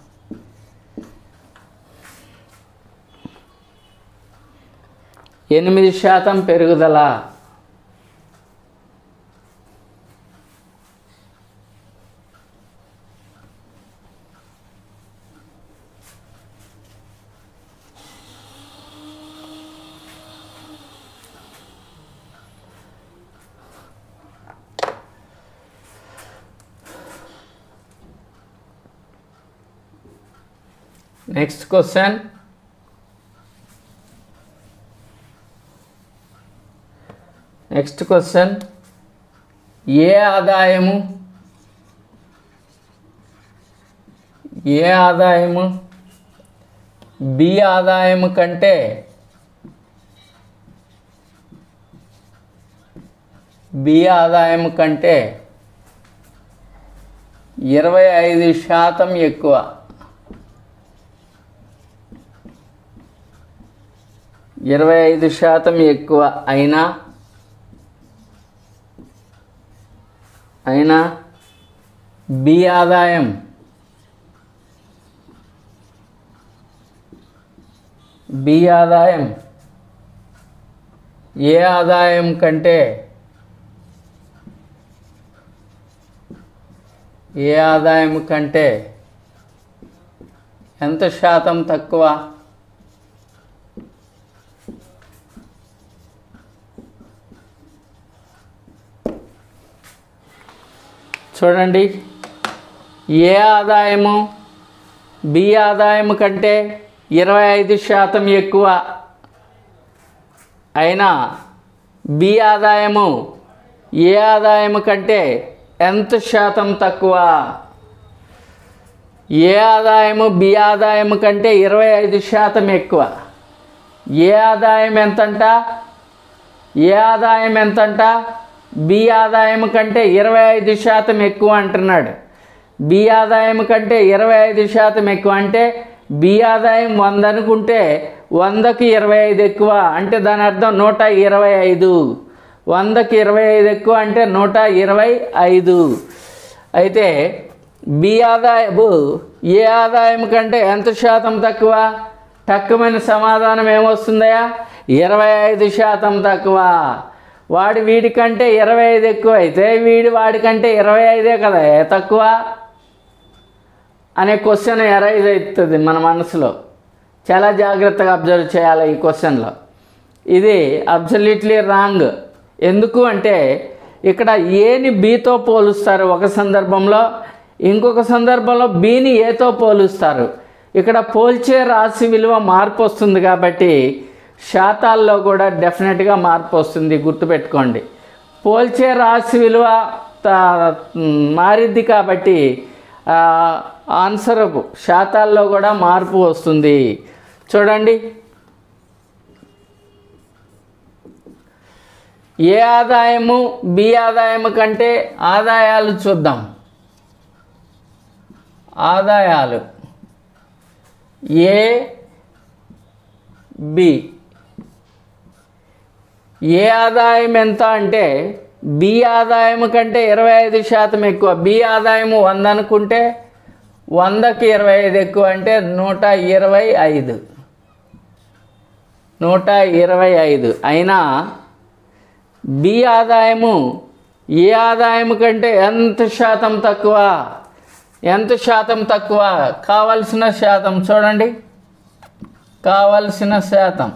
ఎనిమిది శాతం పెరుగుదల నెక్స్ట్ క్వశ్చన్ నెక్స్ట్ క్వశ్చన్ ఏ ఆదాయము ఏ ఆదాయము బి ఆదాయము కంటే బి ఆదాయం కంటే ఇరవై ఐదు శాతం ఎక్కువ ఇరవై ఐదు శాతం ఎక్కువ అయినా అయినా బి ఆదాయం బి ఆదాయం ఏ ఆదాయం కంటే ఏ ఆదాయం కంటే ఎంత శాతం తక్కువ చూడండి ఏ ఆదాయము బి ఆదాయం కంటే ఇరవై ఐదు శాతం ఎక్కువ అయినా బి ఆదాయము ఏ ఆదాయము కంటే ఎంత శాతం తక్కువ ఏ ఆదాయము బి ఆదాయము కంటే ఇరవై ఐదు శాతం ఎక్కువ ఏ ఆదాయం ఎంతంట ఏ ఆదాయం ఎంతంట బి ఆదాయం కంటే ఇరవై ఐదు శాతం ఎక్కువ అంటున్నాడు బి ఆదాయం కంటే ఇరవై ఐదు శాతం ఎక్కువ అంటే బి ఆదాయం వంద అనుకుంటే వందకి ఇరవై ఐదు ఎక్కువ అంటే దాని అర్థం నూట ఇరవై ఐదు వందకి ఇరవై ఐదు ఎక్కువ అంటే నూట ఇరవై ఐదు అయితే బి ఆదాయము ఏ ఆదాయం కంటే ఎంత శాతం తక్కువ తక్కువైన సమాధానం ఏమొస్తుందయా ఇరవై ఐదు శాతం తక్కువ వాడి వీడికంటే ఇరవై ఐదు ఎక్కువ అయితే వీడి వాడికంటే ఇరవై ఐదే కదా ఏ తక్కువ అనే క్వశ్చన్ ఎరైజ్ అవుతుంది మన మనసులో చాలా జాగ్రత్తగా అబ్జర్వ్ చేయాలి ఈ క్వశ్చన్లో ఇది అబ్సల్యూట్లీ రాంగ్ ఎందుకు అంటే ఇక్కడ ఏని బీతో పోలుస్తారు ఒక సందర్భంలో ఇంకొక సందర్భంలో బీని ఏతో పోలుస్తారు ఇక్కడ పోల్చే రాశి విలువ మార్పు వస్తుంది కాబట్టి శాతాల్లో కూడా డెఫినెట్గా మార్పు వస్తుంది గుర్తుపెట్టుకోండి పోల్చే రాశి విలువ త- మారిద్ది కాబట్టి ఆ, ఆన్సర్ శాతాల్లో కూడా మార్పు వస్తుంది చూడండి ఏ ఆదాయము బి ఆదాయము కంటే ఆదాయాలు చూద్దాం ఆదాయాలు ఏ బి ఏ ఆదాయం ఎంత అంటే బి ఆదాయం కంటే ఇరవై ఐదు శాతం ఎక్కువ బి ఆదాయం వంద అనుకుంటే వందకి ఇరవై ఐదు ఎక్కువ అంటే నూట ఇరవై ఐదు నూట ఇరవై ఐదు అయినా బి ఆదాయము ఏ ఆదాయం కంటే ఎంత శాతం తక్కువ ఎంత శాతం తక్కువ కావలసిన శాతం చూడండి కావలసిన శాతం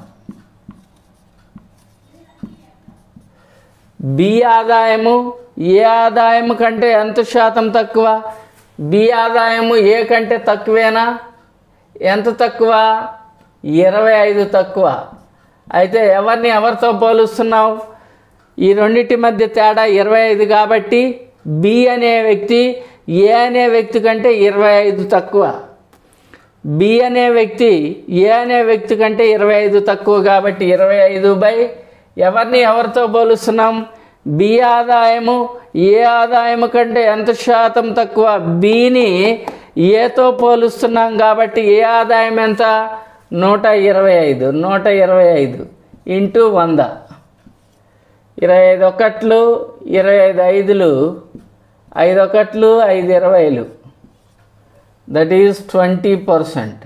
బి ఆదాయము ఏ ఆదాయము కంటే ఎంత శాతం తక్కువ బి ఆదాయము ఏ కంటే తక్కువేనా ఎంత తక్కువ ఇరవై ఐదు తక్కువ అయితే ఎవరిని ఎవరితో పోలుస్తున్నావు ఈ రెండింటి మధ్య తేడా ఇరవై ఐదు కాబట్టి బి అనే వ్యక్తి ఏ అనే వ్యక్తి కంటే ఇరవై ఐదు తక్కువ బి అనే వ్యక్తి ఏ అనే వ్యక్తి కంటే ఇరవై ఐదు తక్కువ కాబట్టి ఇరవై ఐదు బై ఎవరిని ఎవరితో పోలుస్తున్నాం బి ఆదాయము ఏ ఆదాయము కంటే ఎంత శాతం తక్కువ బిని ఏతో పోలుస్తున్నాం కాబట్టి ఏ ఆదాయం ఎంత నూట ఇరవై ఐదు నూట ఇరవై ఐదు ఇంటూ వంద ఇరవై ఐదు ఒకట్లు ఇరవై ఐదు ఐదులు ఐదు ఒకట్లు ఐదు ఇరవైలు దట్ ఈజ్ ట్వంటీ పర్సెంట్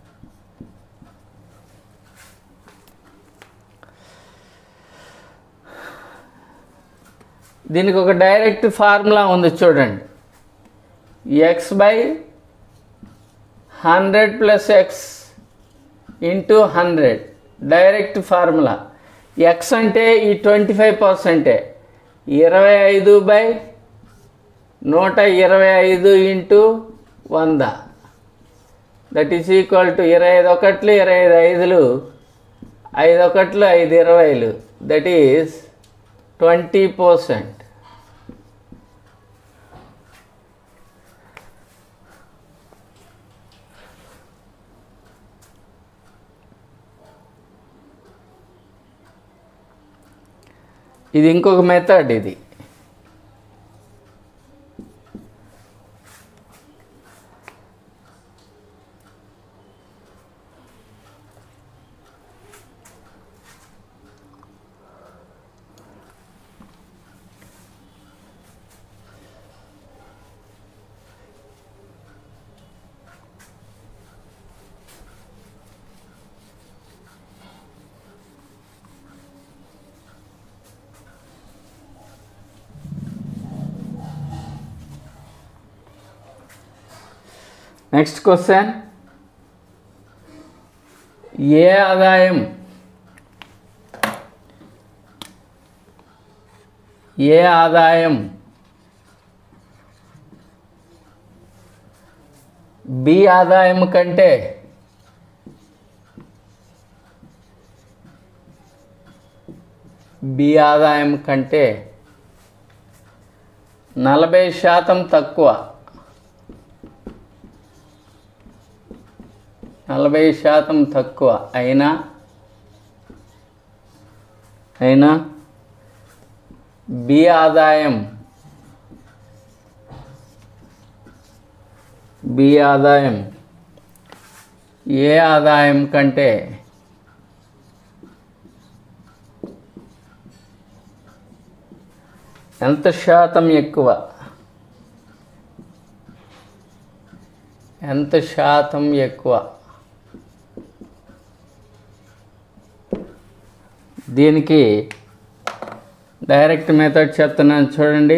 దీనికి ఒక డైరెక్ట్ ఫార్ములా ఉంది చూడండి x by hundred plus x into hundred direct formula x అంటే ఈ ట్వంటీ ఫైవ్ పర్సెంటే ఇరవై ఐదు బై నూట ఇరవై ఐదు ఇంటూ వంద దట్ ఈస్ ఈక్వల్ టు ఇరవై ఐదు ఒకట్లు ఇరవై ఐదు ఐదులు ఐదు ఒకట్లు ఐదు ఇరవైలు దట్ ఈస్ ట్వంటీ పర్సెంట్ ఇది ఇంకొక మెథడ్ ఇది నెక్స్ట్ క్వశ్చన్ ఏ ఆదాయం ఏ ఆదాయం బి ఆదాయం కంటే బి ఆదాయం కంటే నలభై శాతం తక్కువ నలభై శాతం తక్కువ అయినా అయినా బి ఆదాయం బి ఆదాయం ఏ ఆదాయం కంటే ఎంత శాతం ఎక్కువ ఎంత శాతం ఎక్కువ దీనికి డైరెక్ట్ మెథడ్ చెప్తున్నాను చూడండి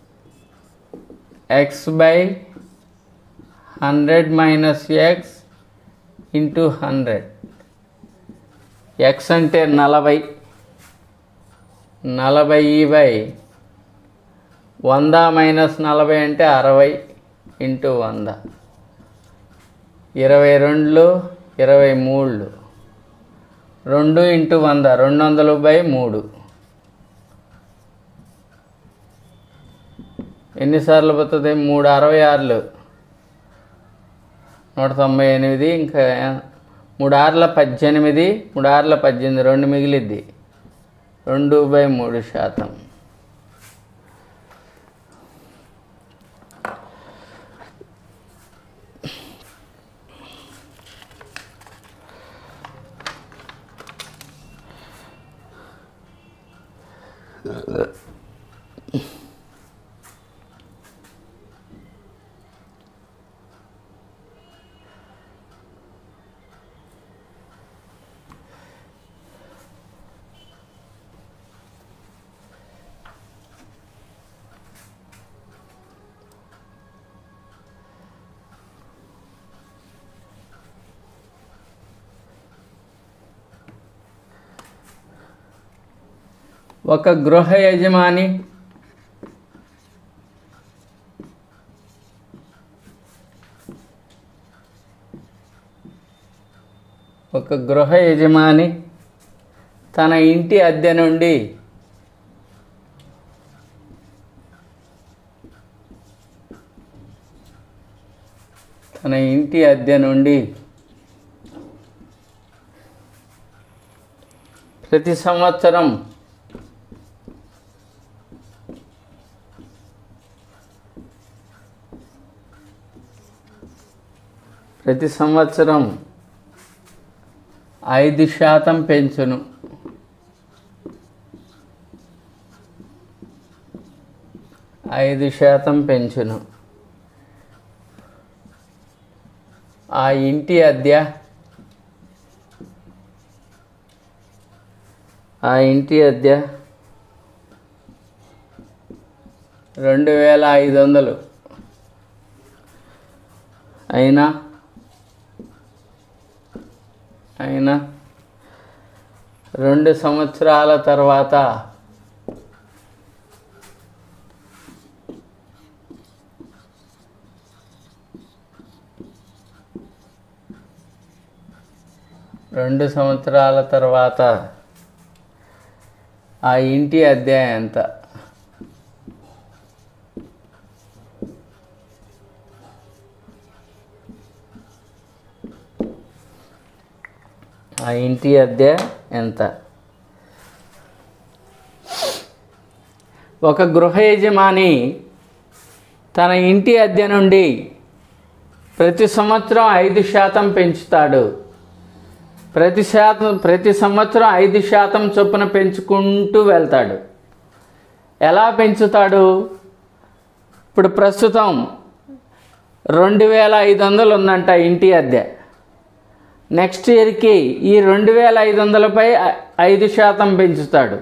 x by hundred minus x into hundred x అంటే నలభై నలభై బై వంద మైనస్ నలభై అంటే అరవై ఇంటూ వంద ఇరవై రెండులు ఇరవై మూడులు రెండు ఇంటూ వంద రెండు వందలు బై మూడు ఎన్నిసార్లు పోతుంది మూడు అరవై ఆరులు నూట తొంభై ఎనిమిది ఇంకా మూడు ఆరుల పద్దెనిమిది మూడు ఆరుల పద్దెనిమిది రెండు మిగిలిద్ది రెండు బై మూడు శాతం ఒక గృహ యజమాని ఒక గృహ యజమాని తన ఇంటి అద్దె నుండి తన ఇంటి అద్దె నుండి ప్రతి సంవత్సరం ప్రతి సంవత్సరం ఐదు శాతం పెంచును ఐదు శాతం పెంచును ఆ ఇంటి అద్దె ఆ ఇంటి అద్దె రెండు వేల ఐదు వందలు అయినా అయినా రెండు సంవత్సరాల తర్వాత రెండు సంవత్సరాల తర్వాత ఆ ఇంటి అద్దె ఎంత ఆ ఇంటి అద్దె ఎంత ఒక గృహ యజమాని తన ఇంటి అద్దె నుండి ప్రతి సంవత్సరం ఐదు శాతం పెంచుతాడు ప్రతి శాతం ప్రతి సంవత్సరం ఐదు శాతం చొప్పున పెంచుకుంటూ వెళ్తాడు ఎలా పెంచుతాడు ఇప్పుడు ప్రస్తుతం రెండు వేల ఐదు వందలు ఉందంట ఇంటి అద్దె నెక్స్ట్ ఇయర్కి ఈ రెండు వేల ఐదు వందలపై ఐ- ఐదు శాతం పెంచుతాడు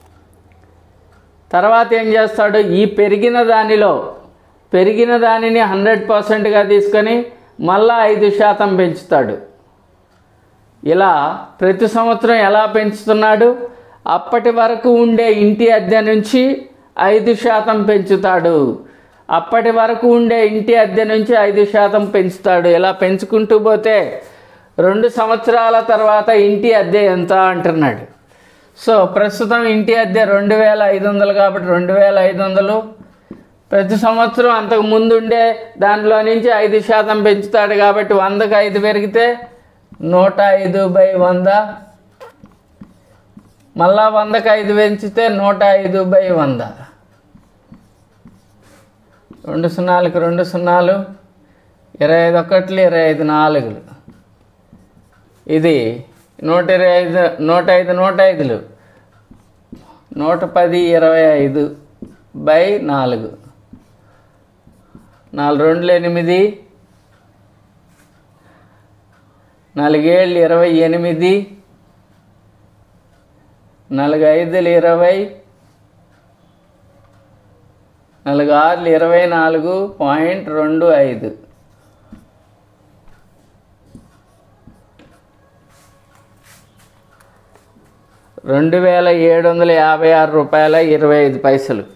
తర్వాత ఏం చేస్తాడు ఈ పెరిగిన దానిలో పెరిగిన దానిని హండ్రెడ్ పర్సెంట్గా తీసుకొని మళ్ళా ఐదు శాతం పెంచుతాడు ఇలా ప్రతి సంవత్సరం ఎలా పెంచుతున్నాడు అప్పటి వరకు ఉండే ఇంటి అద్దె నుంచి ఐదు శాతం పెంచుతాడు అప్పటి వరకు ఉండే ఇంటి అద్దె నుంచి ఐదు శాతం పెంచుతాడు ఇలా పెంచుకుంటూ పోతే రెండు సంవత్సరాల తర్వాత ఇంటి అద్దె ఎంత అంటున్నాడు సో ప్రస్తుతం ఇంటి అద్దె రెండు వేల ఐదు వందలు కాబట్టి రెండు వేల ఐదు వందలు ప్రతి సంవత్సరం అంతకు ముందు ఉండే దానిలో నుంచి ఐదు శాతం పెంచుతాడు కాబట్టి వందకు ఐదు పెరిగితే నూట ఐదు బై వంద మళ్ళా వందకు ఐదు పెంచితే నూట ఐదు బై వంద రెండు సున్నాలకు రెండు సున్నాలు ఇరవై ఐదు ఒకట్లు ఇరవై ఐదు నాలుగులు ఇది నూట ఇరవై ఐదు నూట ఐదు నూట ఐదులు నూట పది ఇరవై ఐదు బై నాలుగు నాలుగు రెండులు ఎనిమిది నాలుగేళ్ళు ఇరవై ఎనిమిది నాలుగు ఐదులు ఇరవై నాలుగు ఆరులు ఇరవై నాలుగు పాయింట్ రెండు ఐదు రెండు వేల ఏడు వందల యాభై ఆరు రూపాయల ఇరవై ఐదు పైసలు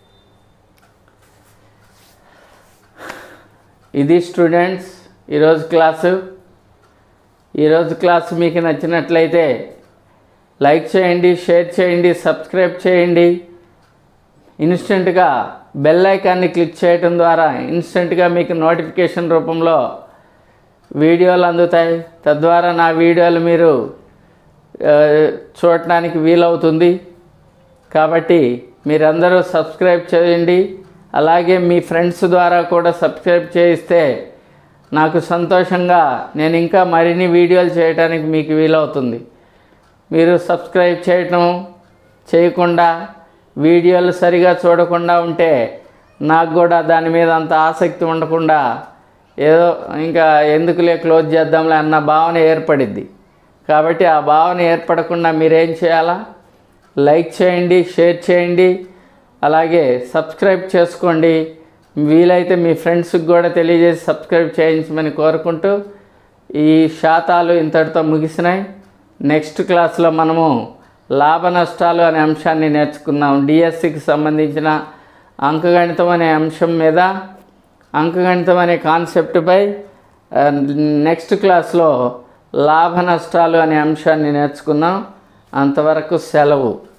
ఇది స్టూడెంట్స్ ఈరోజు క్లాసు ఈరోజు క్లాసు మీకు నచ్చినట్లయితే లైక్ చేయండి షేర్ చేయండి సబ్స్క్రైబ్ చేయండి ఇన్స్టెంట్గా బెల్ ఐకాన్ని క్లిక్ చేయడం ద్వారా ఇన్స్టెంట్గా మీకు నోటిఫికేషన్ రూపంలో వీడియోలు అందుతాయి తద్వారా నా వీడియోలు మీరు ఆ, చూడటానికి వీలవుతుంది కాబట్టి మీరందరూ సబ్స్క్రైబ్ చేయండి అలాగే మీ ఫ్రెండ్స్ ద్వారా కూడా సబ్స్క్రైబ్ చేయిస్తే నాకు సంతోషంగా నేను ఇంకా మరిన్ని వీడియోలు చేయడానికి మీకు వీలవుతుంది మీరు సబ్స్క్రైబ్ చేయటం చేయకుండా వీడియోలు సరిగా చూడకుండా ఉంటే నాకు కూడా దాని మీద అంత ఆసక్తి ఉండకుండా ఏదో ఇంకా ఎందుకులే క్లోజ్ చేద్దాంలే అన్న భావన ఏర్పడిద్ది కాబట్టి ఆ భావన ఏర్పడకుండా మీరేం చేయాలా లైక్ చేయండి షేర్ చేయండి అలాగే సబ్స్క్రైబ్ చేసుకోండి వీలైతే మీ ఫ్రెండ్స్కి కూడా తెలియజేసి సబ్స్క్రైబ్ చేయించమని కోరుకుంటూ ఈ శాతాలు ఇంతటితో ముగిసినాయి నెక్స్ట్ క్లాస్లో మనము లాభ నష్టాలు అనే అంశాన్ని నేర్చుకుందాం డిఎస్సికి సంబంధించిన అంకగణితం అనే అంశం మీద అంకగణితం అనే కాన్సెప్ట్పై ఆ, నెక్స్ట్ క్లాస్లో లాభ నష్టాలు అనే అంశాన్ని నేర్చుకుందాం అంతవరకు సెలవు